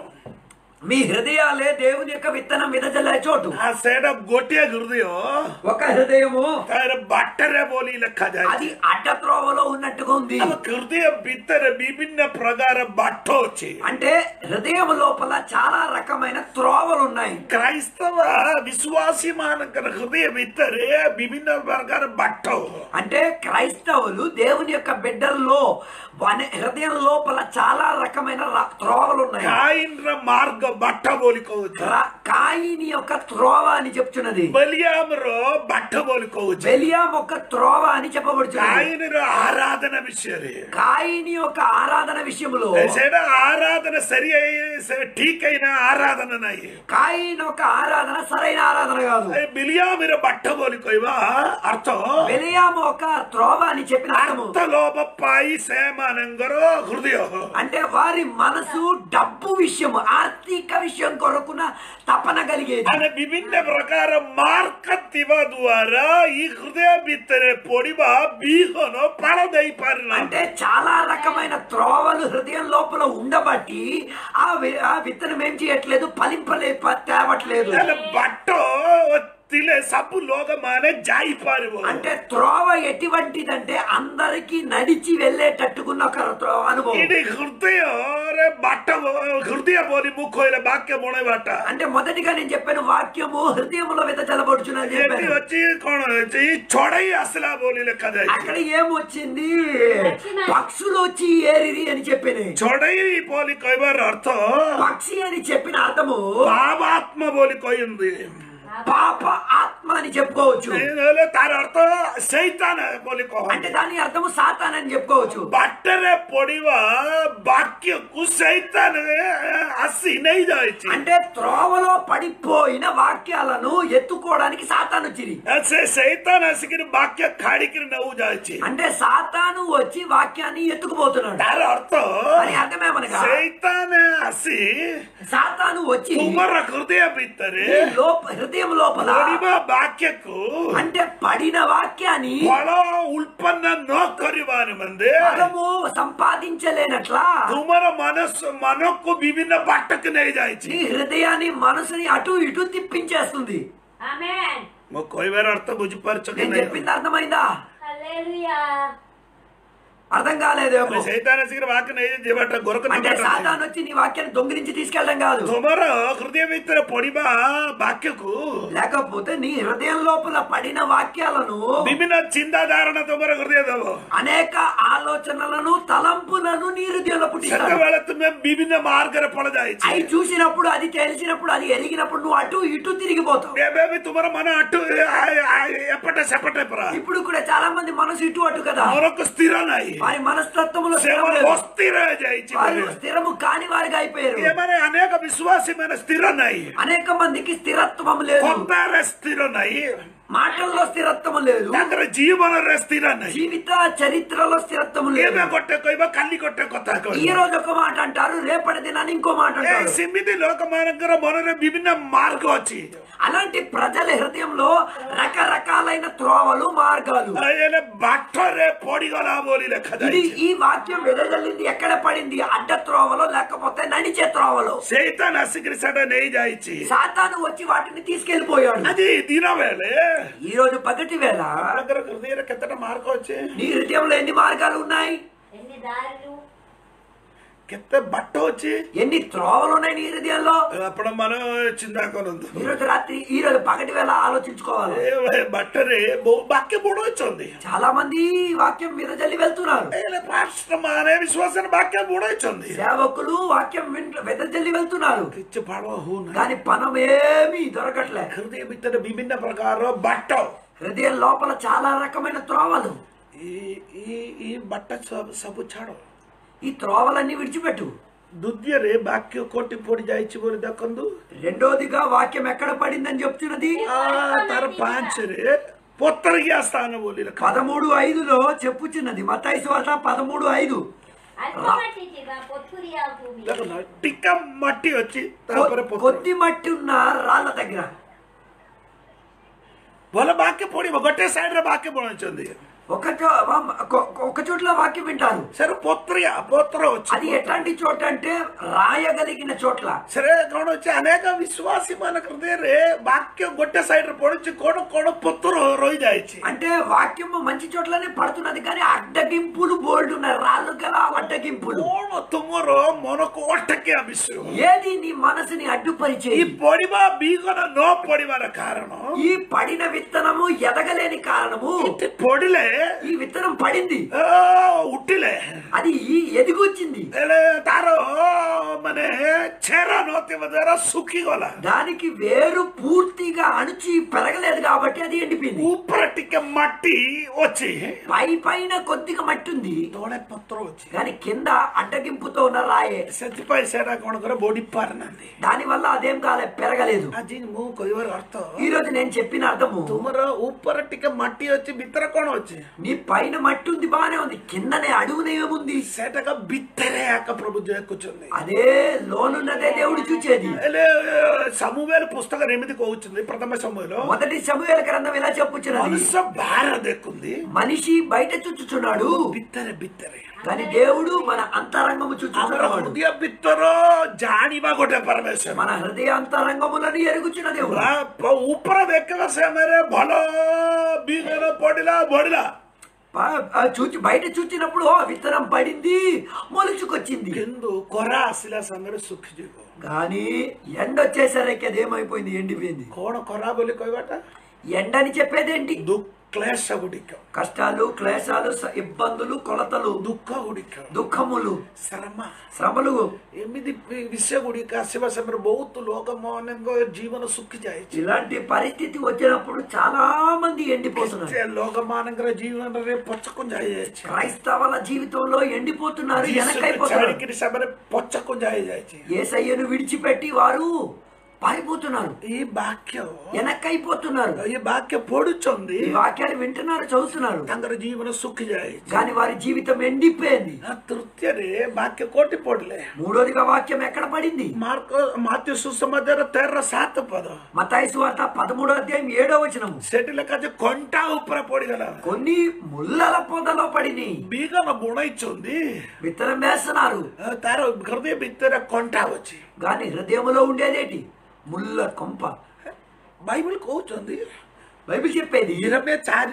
మీ హృదయాలే దేవుని యొక్క విత్తనం విదజల్లే చోటు ଆ, ସେଇଟା ଗୋଟିଏ ହୃଦୟ ఒక హృదయము ତାର ବାଟରେ ବୋଲି ଲେଖାଯାଏ అది అడ్డ త్రోవలో ఉన్నట్టుగా ఉంది ଆମ ହୃଦୟ ଭିତରେ ବିଭିନ୍ନ ପ୍ରକାର ବାଟ ଅଛି అంటే హృదయం లోపల చాలా రకమైన త్రోవలు ఉన్నాయి କ୍ରାଇସ୍ତବ ବିଶ୍ୱାସୀ ମାନଙ୍କର ହୃଦୟ ଭିତରେ ବିଭିନ୍ନ ପ୍ରକାର ବାଟ అంటే క్రైస్తవులు దేవుని యొక్క బిడ్డల్లో వన- హృదయం లోపల చాలా రకమైన ర- త్రోవలు ఉన్నాయి କାଇନର ମାର୍ଗ ବାଟ ବୋଲି କହୁଛି రా- కాయిని యొక్క త్రోవ అని చెప్తున్నది ବଲିଆମର ବାଟ ବୋଲି କହୁଛି బెలియాం ఒక త్రోవ అని చెప్పబడుచున్నది କାଇନର ଆରାଧନା ବିଷୟରେ కాయిని యొక్క ఆరాధన విషయంలో ସେଇଟା ଆରାଧନା ସରି ଠିକ అయిన ఆరాధన ନାହିଁ కాయిన్ యొక్క ఆరాధన సరైన ఆరాధన కాదు ଏ ବିଲିଆମର ବାଟ ବୋଲି କହିବା ଅର୍ଥ బెలియాం ఒక త్రోవ అని చెప్పిన అర్థము ଅର୍ଥ ଲୋଭ ପାଇ ସେମାନଙ୍କର ହୃଦୟ అంటే వారి మనసు డబ్బు విషయం ఆర్థిక విషయం కొరకున తపన కలిగేది ମାନେ ବିଭିନ୍ନ ପ୍ରକାର ମାର୍କ ଥିବା ଦ୍ୱାରା ఈ ହୃଦୟ ଭିତରେ ପଡିବା ବିହନ ପାଳ ଦେଇ ପାରିଲା అంటే చాలా రకమైన త్రోవలు హృదయం లోపల ఉండబట్టి ఆ వి- ఆ విత్తనం ఏం చేయట్లేదు ఫలింపలే ప- తేవట్లేదు ତାହେଲେ ବାଟ ଥିଲେ ସବୁ ଲୋକମାନେ ଯାଇପାରିବ అంటే త్రోవ ఎటువంటిదంటే అందరికి నడిచి వెళ్ళేటట్టుకున్న ఒక త్రోవ అనుభవం ଏଠି ହୃଦୟରେ ବାଟ ହୃଦୟ ବୋଲି ମୁଁ କହିଲେ ବାକ୍ୟ ବଣେଇବାଟା అంటే మొదటిగా నేను చెప్పాను వాక్యము హృదయంలో విదచలబడుచున్నది ଏଠି చెప్పాను ଅଛି କଣ ଅଛି ଚଢେଇ ଆସିଲା ବୋଲି ଲେଖାଯାଇଛି అక్కడ ఏమొచ్చింది పక్షులు వచ్చి ఏరిరి అని చెప్పిన ଚଢେଇ ବୋଲି କହିବାର ଅର୍ଥ పక్షి అని చెప్పిన అర్థము ପାବାତ୍ମ ବୋଲି କହିନ୍ତି పాప ఆత్మ అని చెప్పుకోవచ్చు ନହେଲେ ତାର ଅର୍ଥ ସେଇତାନ ବୋଲି କହ అంటే దాని అర్థము సాతాన్ అని చెప్పుకోవచ్చు ବାଟରେ ପଡିବା ବାକ୍ୟକୁ ସେଇତାନ ଆସି ନେଇଯାଇଛି అంటే త్రోవలో పడిపోయిన వాక్యాలను ఎత్తుకోవడానికి సాతాను వచ్చింది ସେ ସେଇତାନ ଆସିକିରି ବାକ୍ୟ ଖାଡିକିରି ନେଉ ଯାଇଛି అంటే సాతాను వచ్చి వాక్యాన్ని ఎత్తుకుపోతున్నాడు ତାର ଅର୍ଥ అని అర్థమేమనగా ସେଇତାନ ଆସି సాతాను వచ్చి ତୁମର ହୃଦୟ ଭିତରେ ఈ లోప హృదయం లోపల ପଡିବା ବାକ୍ୟକୁ అంటే పడిన వాక్యాన్ని ଫଳ ଉତ୍ପନ୍ନ ନ କରିବା ନିମନ୍ତେ ఫలము సంపాదించలేనట్లా ତୁମର ମାନସ ମନକୁ ବିଭିନ୍ନ ବାଟକୁ ନେଇଯାଇଛି నీ హృదయాన్ని మనసుని అటు ఇటు తిప్పించేస్తుంది ఆమేన్ ମୁଁ କହିବାର ଅର୍ଥ ବୁଝିପାରୁଛ କି నేను ନାହିଁ చెప్పింది అర్థమైందా హల్లెలూయా అర్థం కాలేదేమో ସେଇତାନ ଆସିକିରି ବାକ୍ୟ ନେଇ ଯିବାଟା ଗୋରଖ అంటే సాతాను వచ్చి నీ వాక్యాన్ని దొంగిలించి తీసుకెళ్ళడం కాదు ତୁମର ହୃଦୟ ଭିତରେ ପଡିବା ବାକ୍ୟକୁ లేకపోతే నీ హృదయం లోపల పడిన వాక్యాలను ବିଭିନ୍ନ ଚିନ୍ତାଧାରଣ ତୁମର ହୃଦୟ ଦେବ అనేక ఆలోచనలను తలంపులను నీ హృదయంలో పుట్టిస్తాడు ସେତେବେଳେ ତୁମେ ବିଭିନ୍ନ ମାର୍ଗରେ ପଳ ଯାଇଛି అవి చూసినప్పుడు అది తెలిసినప్పుడు అది ఎరిగినప్పుడు నువ్వు అటు ఇటు తిరిగిపోతావు ଏବେ ବି ତୁମର ମନ ଆଠୁ ଆ- ଆ- ଏପଟ ଏପଟେ ସେପଟେ ପରା ఇప్పుడు కూడా చాలా మంది మనసు ఇటు అటు కదా ମନକୁ ସ୍ଥିର ନାହିଁ వారి మనస్తత్వములో స్థిరం ସେମାନେ లేదు. ଅସ୍ଥିର ହେଇଯାଇଛି వారు ବୋଲି। స్థిరము కాని వారిగా అయిపోయారు ଏମାନେ ଅନେକ ବିଶ୍ୱାସୀ ମାନେ ସ୍ଥିର ନାହିଁ అనేక మందికి స్థిరత్వం లేదు କଥାରେ ସ୍ଥିର ନାହିଁ మాటల్లో స్థిరత్వం లేదు ତାଙ୍କର ଜୀବନରେ ସ୍ଥିର ନାହିଁ జీవిత చరిత్రలో స్థిరత్వం లేదు ଏବେ ଗୋଟେ କହିବ କାଲି ଗୋଟେ କଥା ఈ କହିବ రోజు ఒక మాట అంటారు రేపటి దినాన్ని ఇంకో మాట ଏ అంటారు ସେମିତି ଲୋକମାନଙ୍କର ମନରେ ବିଭିନ୍ନ ମାର୍ଗ ଅଛି అలాంటి ప్రజల హృదయంలో రకరకాలైన త్రోవలు మార్గాలు ହେଲେ ବାଟରେ ପଡିଗଲା ବୋଲି ఇది ଲେଖାଯାଇଛି ఈ వాక్యం వెదజల్లింది ఎక్కడ పడింది అడ్డ త్రోవలో లేకపోతే నడిచే త్రోవలో ସେଇତାନ ଆସିକିରି ସେଟା ନେଇଯାଇଛି సాతాను వచ్చి వాటిని తీసుకెళ్లిపోయాడు ଆଜି ଦିନ ବେଳେ ఈ రోజు పగటి వేళ ଆପଣଙ୍କର ହୃଦୟରେ କେତେଟା ମାର୍ଗ ଅଛି నీ హృదయంలో ఎన్ని మార్గాలు ఉన్నాయి ఎన్ని దారులు କେତେ ବାଟ ଅଛି ఎన్ని త్రోవలు ఉన్నాయి నీ హృదయంలో ଆପଣ ମାନେ ଚିନ୍ତା କରନ୍ତୁ ఈ రోజు రాత్రి ఈ రోజు పగటి వేళ ఆలోచించుకోవాలి ଏ ବାଟରେ ବହୁ ବାକ୍ୟ ବୁଣଉଛନ୍ତି చాలా మంది వాక్యం మీద జల్లి వెళ్తున్నారు ହେଲେ ପାଷ୍ଟ ମାନେ ବିଶ୍ୱାସରେ ବାକ୍ୟ ବୁଣଉଛନ୍ତି సేవకులు వాక్యం వింట- వెదజల్లి వెళ్తున్నారు କିଛି ଫଳ ହଉନାହିଁ కానీ పనం ఏమీ దొరకట్లే ହୃଦୟ ଭିତରେ ବିଭିନ୍ନ ପ୍ରକାର ବାଟ హృదయం లోపల చాలా రకమైన త్రోవలు ఈ ఈ ఈ ବାଟ ସବୁ ସବୁ ଛାଡ଼ ఈ త్రోవలన్నీ విడిచిపెట్టు ଦ୍ୱିତୀୟରେ ବାକ୍ୟ କୋଟି ପଡି ଯାଇଛି ବୋଲି ଦେଖନ୍ତୁ రెండోదిగా వాక్యం ఎక్కడ పడిందని చెప్తున్నది ଆ, ତାର ପାଞ୍ଚରେ ପତ୍ରିକା ସ୍ଥାନ ବୋଲି ଲେଖା పదమూడు ఐదులో చెప్పుచున్నది మతాయి వార్త పదమూడు ఐదు అల్ప మట్టి ଥିବା పొత్తురి ଆଉ ଭୂମି ଦେଖୁନ ଟିକା ମାଟି ଅଛି ତାପରେ కొ- ପତ୍ର కొద్ది మట్టి ఉన్న రాళ్ళ దగ్గర ଭଲ ବାକ୍ୟ ପଡିବ ଗୋଟେ ସାଇଡରେ ବାକ୍ୟ ବନେଇଛନ୍ତି ఒక చో- ఒక- ఒక చోట్ల వాక్యం వింటారు ସେର ପତ୍ରିକା ପତ୍ର అది ଅଛି ఎట్లాంటి చోట అంటే రాయగలిగిన చోట్ల ସେରେ କଣ ଅଛି ଅନେକ ବିଶ୍ୱାସୀ ମାନଙ୍କ ହୃଦୟରେ ବାକ୍ୟ ଗୋଟେ ସାଇଡରେ ପଡୁଛି କଣ କଣ ପତ୍ର ରହିଯାଇଛି అంటే వాక్యము మంచి చోట్లనే పడుతున్నది కానీ అడ్డగింపులు బోల్డ్ ఉన్నాయి రాళ్ళు గల అడ్డగింపులు କଣ ତୁମର ମନକୁ ଅଟକିଆ ବିଷୟ ఏది నీ మనసుని అడ్డుపరిచే ఈ ପଡିବା ବିହନ ନ ପଡିବାର କାରଣ ఈ పడిన విత్తనము ఎదగలేని కారణము ଏଠି ପଡିଲେ ఈ విత్తనం పడింది ଅ, ଉଠିଲେ అది ఈ ఎదిగొచ్చింది ହେଲେ ତାର ମାନେ ଛେରା ନଥିବା ଦ୍ୱାରା ଶୁଖିଗଲା దానికి వేరు పూర్తిగా అణుచి పెరగలేదు కాబట్టి అది ఎండిపోయింది ଉପରେ ଟିକେ ମାଟି ଅଛି పై పైన కొద్దిగా మట్టి ఉంది ତଳେ ପତ୍ର ଅଛି కానీ కింద అడ్డగింపుతో ఉన్న రాయే ସେଥିପାଇଁ ସେଟା କଣ କରେ ବଢି ପାରୁନାହାନ୍ତି దాని వల్ల అదేం కాలే పెరగలేదు ଆଜି ମୁଁ କହିବାର ଅର୍ଥ ఈ రోజు నేను చెప్పిన అర్థము ତୁମର ଉପରେ ଟିକେ ମାଟି ଅଛି ଭିତରେ କଣ ଅଛି నీ పైన మట్టి ఉంది బానే ఉంది కిందనే అడుగునే ఏముంది ସେଟାକ ଭିତରେ ଆକ ପ୍ରଭୁ ଦେଖୁଛନ୍ତି అదే లోనున్నదే దేవుడు చూచేది ହେଲେ ସମୁବେଲ ପୁସ୍ତକରେ ଏମିତି କହୁଛନ୍ତି ପ୍ରଥମ ସମୟର మొదటి సమూహల గ్రంథం ఇలా చెప్పుచున్నది ମନୁଷ୍ୟ ବାହାର ଦେଖୁନ୍ତି మనిషి బయట చూచుచున్నాడు ଭିତରେ ଭିତରେ కానీ దేవుడు మన అంతరంగము ଆମର చూచుచున్నాడు ହୃଦୟ ଭିତର ଜାଣିବା ଗୋଟେ ପରମେଶ୍ୱର మన హృదయ అంతరంగములను ఎరుగుచున్న దేవుడు ଆ- ଉପରେ ଦେଖିବା ସମୟରେ ଭଲ ବିହନ ପଡିଲା ବଢିଲା ప- ఆ చూచి బయట చూచినప్పుడు "ఓ, విత్తనం పడింది మొలుచుకొచ్చింది କିନ୍ତୁ ଖରା ଆସିଲା ସମୟରେ ଶୁଖିଯିବ కానీ ఎండ వచ్చేసరికి అది ఏమైపోయింది ఎండిపోయింది କଣ ଖରା ବୋଲି କହିବାଟା ఎండని చెప్పేదేంటి ଦୁଃଖ କ୍ଲେଶ ଗୁଡ଼ିକ కష్టాలు క్లేశాలు స- ఇబ్బందులు కొలతలు ଦୁଃଖ ଗୁଡ଼ିକ దుఃఖములు ଶ୍ରମ శ్రమలు ଏମିତି ବି- ବିଷୟ ଗୁଡ଼ିକ ଆସିବା ସମୟରେ ବହୁତ ଲୋକମାନଙ୍କ ଜୀବନ ଶୁଖି ଯାଇଛି ఇలాంటి పరిస్థితి వచ్చినప్పుడు చాలా మంది ఎండిపోతున్నారు ସେ ଲୋକମାନଙ୍କର ଜୀବନରେ ପଛକୁଞ୍ଜା ହେଇଯାଇଛି క్రైస్తవుల జీవితంలో ఎండిపోతున్నారు ଯୀଶୁକୁ వెనకైపోతున్నారు ଛାଡ଼ିକିରି ସେମାନେ ପଛକୁଞ୍ଜା ହେଇଯାଇଛି ఏసయ్యను విడిచిపెట్టి వారు పారిపోతున్నారు ଏଇ ବାକ୍ୟ వెనక్కైపోతున్నారు ଏ ବାକ୍ୟ ପଢୁଛନ୍ତି ఈ వాక్యాలు వింటున్నారు చదువుతున్నారు ତାଙ୍କର ଜୀବନ ଶୁଖି ଯାଇଛି కానీ వారి జీవితం ఎండిపోయింది ఆ ତୃତୀୟରେ ବାକ୍ୟ କୋଉଠି ପଢିଲେ మూడోదిగా వాక్యం ఎక్కడ పడింది ମାର୍କ ମାତ୍ୟ ସୁସମାଚାର ତେର ସାତ ପଦ మతాయి సువార్త పదమూడో అధ్యాయం ఏడో వచనము ସେଠି ଲେଖା ଅଛି କଣ୍ଟା ଉପରେ ପଡିଗଲା కొన్ని ముళ్ళల పొదలో పడిని ବିଗନ ବୁଣେଇଛନ୍ତି విత్తనం వేస్తున్నారు ఆ, ତାର ହୃଦୟ ଭିତରେ କଣ୍ଟା ଅଛି కానీ హృదయంలో ఉండేదేటి ముళ్ళ కొంప ବାଇବଲ କହୁଛନ୍ତି బైబిల్ చెప్పేది ଇରମେ ଚାରିର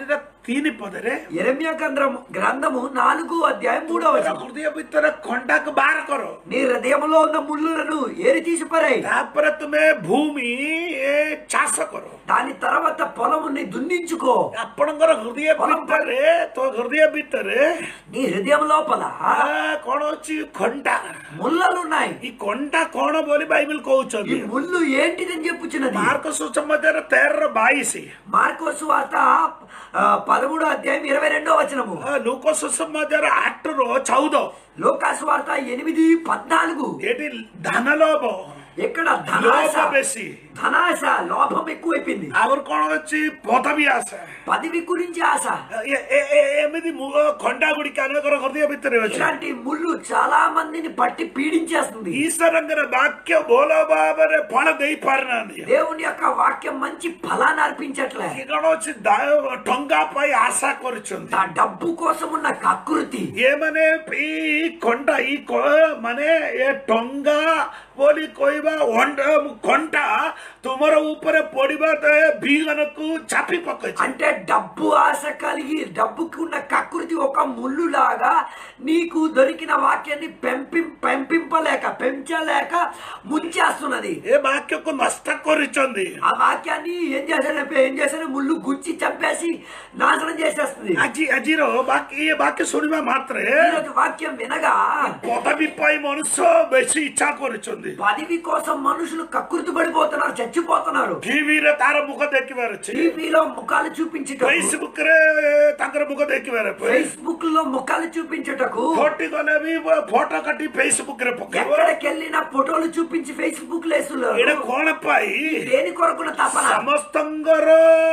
ତିନି ପଦରେ ఎరమ్యా గ్రంథము గ్రంథము నాలుగు అధ్యాయం మూడవ ତୋର వచనం ହୃଦୟ ଭିତରେ ଖଣ୍ଡାକୁ ବାହାର କର నీ హృదయంలో ఉన్న ముళ్ళులను ఏరి తీసిపారాయి ତାପରେ ତୁମେ ଭୂମି ଏ, ଚାଷ କର దాని తర్వాత పొలముని దున్నించుకో ଆପଣଙ୍କର ହୃଦୟ ଭିତରେ ତୋ ହୃଦୟ ଭିତରେ నీ హృదయం లోపల ଆ, କଣ ଅଛି ଖଣ୍ଡା ముళ్ళలు ఉన్నాయి ఈ కొండ କଣ ବୋଲି ବାଇబଲ ఈ କହୁଛନ୍ତି ముళ్ళు ఏంటిదని చెప్పుచున్నది మార్క సుసమాచార ତେର ବାଇଶି మార్కోసు వార్త ఆ, పదమూడో అధ్యాయం ఇరవై రెండో వచనము ଲୋକ ସୁସମାଚାର ଆଠର ଚଉଦ లోకాసు వార్త ఎనిమిది పద్నాలుగు ଏଠି ଧାନ ଲୋଭ ఎక్కడ ధనాశ ଲୋଭ ବେଶୀ ధనాశ లోభం ఎక్కువైపోయింది ଆହୁରି କଣ ଅଛି ପଦବୀ ଆଶା పదవి గురించి ఆశ ଏ- ଏ- ଏ- ଏମିତି ମୁ- ଖଣ୍ଡା ଗୁଡ଼ିକ ଅନେକର ହୃଦୟ ଭିତରେ ଅଛି ఇలాంటి ముళ్ళు చాలా మందిని పట్టి పీడించేస్తుంది ଈଶ୍ୱରଙ୍କର ବାକ୍ୟ ଭଲ ଭାବରେ ଫଳ ଦେଇ ପାରୁନାହାନ୍ତି దేవుని యొక్క వాక్యం మంచి ఫలాన్ని అర్పించట్లే କି କଣ ଅଛି ଦା- ଟଙ୍କା ପାଇଁ ଆଶା କରୁଛନ୍ତି ఆ డబ్బు కోసం ఉన్న కకృతి ଏମାନେ ଏଇ ଖଣ୍ଡା ଏଇ କ- ମାନେ ଏ ଟଙ୍କା ବୋଲି କହିବା ଅଣ୍ଡ- ଖଣ୍ଡା ତୁମର ଉପରେ ପଡିବା ବିହନକୁ ଚାପି ପକେଇଛି అంటే డబ్బు ఆశ కలిగి డబ్బుకి ఉన్న కకృతి ఒక ముళ్ళు లాగా నీకు దొరికిన వాక్యాన్ని పెంపి పెంపింపలేక పెంచలేక ముంచేస్తున్నది ଏ ବାକ୍ୟକୁ ନଷ୍ଟ କରିଛନ୍ତି ఆ వాక్యాన్ని ఏం చేశాడంటే ఏం చేశాడు ముళ్ళు గుచ్చి చంపేసి నాశనం చేసేస్తుంది ଆଜି ଆଜିର ବାକ୍ୟ ଏ ବାକ୍ୟ ଶୁଣିବା ମାତ୍ରେ ఈరోజు వాక్యం వినగా ପଦବୀ ପାଇଁ ମନୁଷ୍ୟ ବେଶୀ ଇଚ୍ଛା କରୁଛନ୍ତି పదవి కోసం మనుషులు కకృతి పడిపోతున్నారు చచ్చిపోతున్నారు ଟିଭିରେ ତାର ମୁଖ ଦେଖିବାର ଅଛି టీవీలో ముఖాలు చూపించటకు ଫେସବୁକ ରେ ତାଙ୍କର ମୁଖ ଦେଖିବାର ଅଛି ఫేస్బుక్ లో ముఖాలు చూపించటకు ଫୋଟି ଗଲେ ବି ଫଟୋ କାଟି ଫେସବୁକ ରେ ପକେଇବ ఎక్కడికి వెళ్ళినా ఫోటోలు చూపించి ఫేస్బుక్ లో ଏଇଟା వేస్తున్నారు କଣ ପାଇଁ దేని కొరకున్న తపన ସମସ୍ତଙ୍କର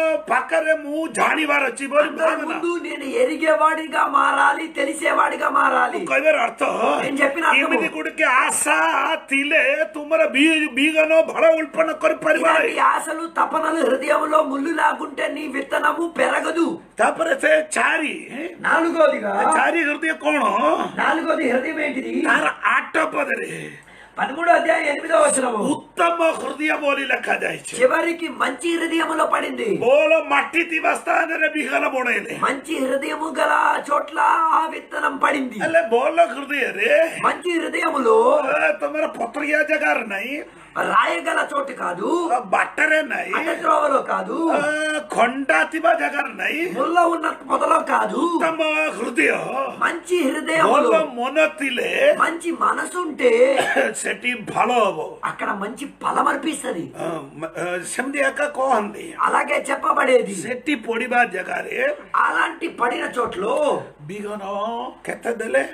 ପାଖରେ ମୁଁ ଜାଣିବାର ଅଛି ବୋଲି అందరి ଭାବନା ముందు నేను ఎరిగేవాడిగా మారాలి తెలిసేవాడిగా మారాలి କହିବାର ଅର୍ଥ నేను చెప్పిన అర్థము. ଏମିତି ଗୁଡ଼ିକେ ଆଶା ଥିଲେ ତୁମର ବି- ବିହନ ଭଲ ଉତ୍ପନ୍ନ କରିପାରିବ ఇలాంటి ନାହିଁ ఆశలు తపనలు హృదయంలో ముళ్ళు లాగుంటే నీ విత్తనము పెరగదు ତାପରେ ସେ ଚାରି నాలుగోదిగా ଚାରି ହୃଦୟ କଣ నాలుగోది హృదయం ఏంటిది ତାର ଆଠ ପଦରେ పదమూడో అధ్యాయం ఎనిమిదో వచనము ଉତ୍ତମ ହୃଦୟ ବୋଲି ଲେଖାଯାଇଛି చివరికి మంచి హృదయములో పడింది ବୋଲ ମାଟି ଥିବା ସ୍ଥାନରେ ବିହନ ବୁଣେଇଲେ మంచి హృదయము గల చోట్ల ఆ విత్తనం పడింది ହେଲେ ବୋଲ ହୃଦୟରେ మంచి హృదయములో ଆ, ତମର ପତ୍ରିଆ ଜାଗାରେ ନାହିଁ రాయగల చోటు కాదు ଆ, ବାଟରେ ନାହିଁ అడ్డద్రోవలో కాదు ଆ, ଖଣ୍ଡା ଥିବା ଜାଗାରେ ନାହିଁ ముళ్ళ ఉన్న పొదలో కాదు ଉତ୍ତମ ହୃଦୟ మంచి హృదయములో ଭଲ ମନ ଥିଲେ మంచి మనసు ఉంటే ସେଠି ଭଲ ହବ అక్కడ మంచి ఫలం అర్పిస్తుంది ଆ, ମ- ଆ, ସେମିତି ଏକା କହନ୍ତି అలాగే చెప్పబడేది ସେଠି ପଡିବା ଜାଗାରେ అలాంటి పడిన చోట్లో ବିହନ କେତେ ଦେଲେ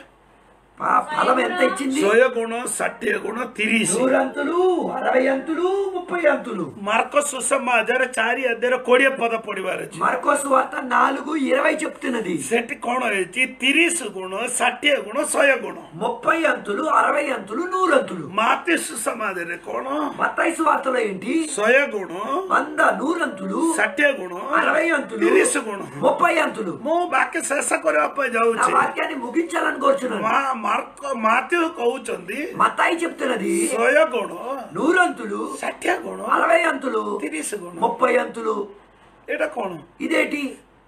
ఆ ఫలం ఎంత ఇచ్చింది ଶହେ ଗୁଣ ଷାଠିଏ ଗୁଣ ତିରିଶ నూరంతులు అరవై అంతులు ముప్పై అంతులు ମାର୍କ ସୁସମାଚାର ଚାରି ଅଧ୍ୟାୟର କୋଡିଏ ପଦ ପଡିବାର ଅଛି మర్కోస్ వార్త నాలుగు ఇరవై చెప్తున్నది ସେଠି କଣ ହେଇଛି ତିରିଶ ଗୁଣ ଷାଠିଏ ଗୁଣ ଶହେ ଗୁଣ ముప్పై అంతులు అరవై అంతులు నూరంతులు ମାତି ସୁସମାଚାରରେ କଣ మత్తైసు వార్తలో ఏంటి ଶହେ ଗୁଣ వంద నూరంతులు ଷାଠିଏ ଗୁଣ అరవై అంతులు ତିରିଶ ଗୁଣ ముప్పై అంతులు ମୁଁ ବାକ୍ୟ ଶେଷ କରିବା ପାଇଁ నా ଯାଉଛି వాక్యాన్ని ముగించాలని కోరుచున్నాను ମା- ମାର୍କ ମାତି କହୁଛନ୍ତି మత్తాయి చెప్తున్నది ଶହେ ଗୁଣ నూరంతులు ଷାଠିଏ ଗୁଣ అరవై అంతులు ତିରିଶ ଗୁଣ ముప్పై అంతులు ଏଇଟା କଣ ఇదేంటి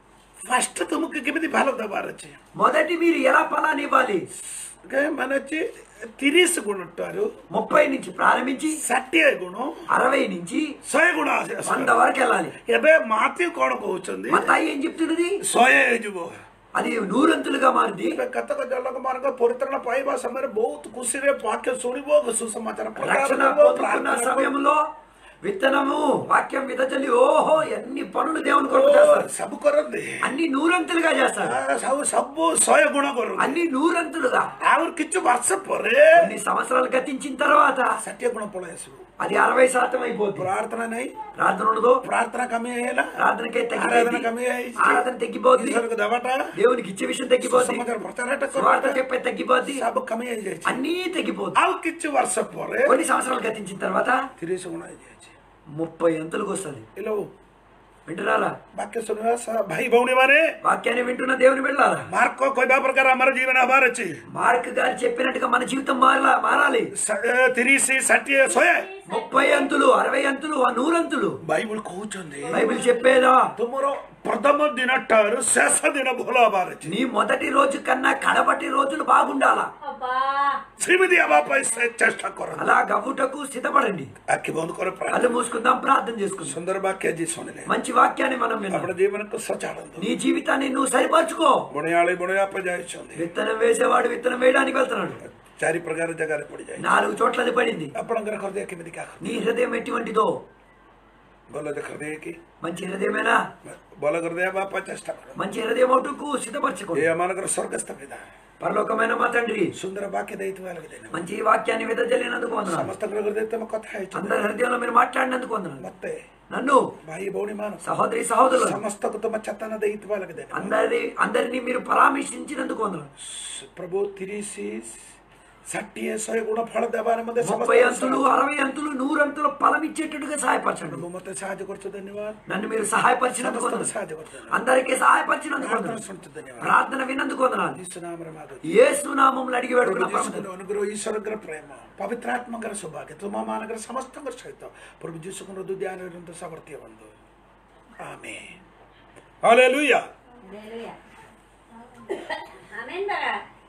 ଫାଷ୍ଟ ତୁମକୁ କେମିତି ଭଲ ଦେବାର ଅଛି మొదటి మీరు ఎలా ఫలాన్ని ఇవ్వాలి Okay, ମାନେ ଅଛି ତିରିଶ ଗୁଣ ଠାରୁ ముప్పై నుంచి ప్రారంభించి ଷାଠିଏ ଗୁଣ అరవై నుంచి ଶହେ ଗୁଣ ଆସି- ଆସିବ। వంద వరకు వెళ్ళాలి ଏବେ ମାତି କଣ କହୁଛନ୍ତି మత్తాయి ఏం చెప్తున్నది ଶହେ ହେଇଯିବ అది నూరంతులుగా మారింది ଏବେ କେତେକ ଲୋକମାନଙ୍କ ପରିତ୍ରାଣ ପାଇବା ସମୟରେ ବହୁତ ଖୁସିରେ ବାକ୍ୟ ଶୁଣିବ ସୁସମାଚାର ପ୍ରଚାର రక్షణ କରିବ, పొందుతున్న ପ୍ରାର୍ଥନା କରିବ। సమయంలో విత్తనము వాక్యం విదచల్లి ఓహో ఎన్ని పనులు దేవుని కొరకు చేస్తారు ସବୁ କରନ୍ତି అన్ని నూరంతులుగా చేస్తారు ଆ, ସବୁ ସବୁ ଶହେ ଗୁଣ କରନ୍ତି అన్ని నూరంతులుగా ଆହୁରି କିଛି ବର୍ଷ ପରେ కొన్ని సంవత్సరాలు గతించిన తర్వాత ଷାଠିଏ ଗୁଣ ପଳେଇ ଆସିବ అది అరవై శాతం అయిపోతుంది ପ୍ରାର୍ଥନା ନାହିଁ ప్రార్థన ఉండదు ପ୍ରାର୍ଥନା କମି ହେଇଗଲା ప్రార్థనకే ఆరాధన తగ్గిపోతుంది కమ్మి అయ్యి ఆరాధన తగ్గిపోతుంది ఈశ్వరకు దేవట దేవునికి ఇచ్చే విషయం తగ్గిపోతుంది సమాచార ప్రచారట స్వార్థ చెప్పే తగ్గిపోద్ది ସବୁ କମି ହେଇଯାଇଛି అన్నీ తగ్గిపోతుంది ଆଉ କିଛି ବର୍ଷ ପରେ కొన్ని సంవత్సరాలు గతించిన తర్వాత ତିରିଶ ଗୁଣ ହେଇଯାଇଛି ముప్పై అంతులకు వస్తుంది ହେଲୋ వింటున్నారా ବାକ୍ୟ ଶୁଣିବା ସ- ଭାଇ ଭଉଣୀ ମାନେ వాక్యాన్ని వింటున్న దేవుని వెళ్ళారా ମାର୍କ କହିବା ପ୍ରକାର ଆମର ଜୀବନ ହବାର ଅଛି మార్క్ గారు చెప్పినట్టుగా మన జీవితం మారలా మారాలి ସ- ଏ, ତିରିଶ ଷାଠିଏ ଶହେ ముప్పై అంతులు అరవై అంతులు ఆ నూరంతులు ବାଇବଲ କହୁଛନ୍ତି బైబిల్ చెప్పేదా ତୁମର ପ୍ରଥମ ଦିନ ଠାରୁ ଶେଷ ଦିନ ଭଲ ହବାର ଅଛି నీ మొదటి రోజు కన్నా కడపటి రోజులు బాగుండాలా అబ్బా ସେମିତି ହେବା ପାଇଁ ସେ ଚେଷ୍ଟା କରନ୍ତୁ అలా గవ్వుటకు సిద్ధపడండి ଆଖି ବନ୍ଦ କର ପ୍ରାର୍ଥନା కళ్ళు మూసుకుందాం ప్రార్థన చేసుకుందాం ସୁନ୍ଦର ବାକ୍ୟ ଆଜି ଶୁଣିଲେ మంచి వాక్యాన్ని మనం విన్నాం ଆପଣ ଜୀବନକୁ ସଜାଡ଼ନ୍ତୁ నీ జీవితాన్ని నువ్వు సరిపరచుకో ବୁଣିଆଳି ବୁଣିବା ପାଇଁ ଯାଇଛନ୍ତି విత్తనం వేసేవాడు విత్తనం వేయడానికి వెళ్తున్నాడు ଚାରି ପ୍ରକାର ଜାଗାରେ ପଡିଯାଏ నాలుగు చోట్లది పడింది ଆପଣଙ୍କର ହୃଦୟ କେମିତି କାହା నీ హృదయం ఎటువంటిదో ଭଲ ଦେଖ ହୃଦୟ କି మంచి హృదయమేనా ଭଲ ହୃଦୟ ହେବା ପାଇଁ ଚେଷ୍ଟା କର మంచి హృదయం ఒకటుకు సిద్ధపరచుకో ଏ ଆମମାନଙ୍କର ସ୍ୱର୍ଗସ୍ଥ ପିତା పరలోకమైన మా తండ్రి ସୁନ୍ଦର ବାକ୍ୟ ଦେଇଥିବା ଲାଗି మంచి వాక్యాన్ని విదజల్లినందుకు వందనాలు ସମସ୍ତଙ୍କର ହୃଦୟ ତମ କଥା ହେଇଛ అందరి హృదయంలో మీరు మాట్లాడినందుకు వందనాలు ମତେ నన్ను ଭାଇ ଭଉଣୀ ମାନ సహోదరి సహోదరులు ସମସ୍ତଙ୍କୁ ତମ ଚେତନା ଦେଇଥିବା ଲାଗି అందరి అందరినీ మీరు పరామర్శించినందుకు వందనాలు ପ୍ରଭୁ ତିରିଶ ଷାଠିଏ ଶହେ ଗୁଣ ଫଳ ଦେବାରେ ମଧ୍ୟ ముప్పై ସମସ୍ତଙ୍କୁ అంతులు అరవై అంతులు నూరంతులు ఫలం ఇచ్చేటట్టుగా సహాయపరచండి ପ୍ରଭୁ ମତେ ସାହାଯ୍ୟ କରୁଛ ଧନ୍ୟବାଦ నన్ను మీరు సహాయపరిచినందుకు ସମସ୍ତଙ୍କୁ వందనాలు ସାହାଯ୍ୟ କରୁଛ అందరికీ సహాయపరిచినందుకు ପ୍ରାର୍ଥନା వందనాలు ଶୁଣୁଛ ଧନ୍ୟବାଦ ప్రార్థన విన్నందుకు వందనాలు ଯୀଶୁ ନାମରେ ମାଗୁଛି యేసు నామములు అడిగి ପ୍ରଭୁ వేడుకున్న ଯୀଶୁଙ୍କର ଅନୁଗ୍ରହ ଈଶ୍ୱରଙ୍କର ପ୍ରେମ ପବିତ୍ର ଆତ୍ମାଙ୍କର ସୌଭାଗ୍ୟ ତୁମମାନଙ୍କର ସମସ୍ତଙ୍କର ସହିତ ପ୍ରଭୁ ଯୀଶୁଙ୍କର ଦୁଦ୍ୟାନ ସାମର୍ଥ୍ୟ ବନ୍ଧୁ ଆମେ ହାଲେଲୁୟା హల్లెలూయా ఆమేన్ బరా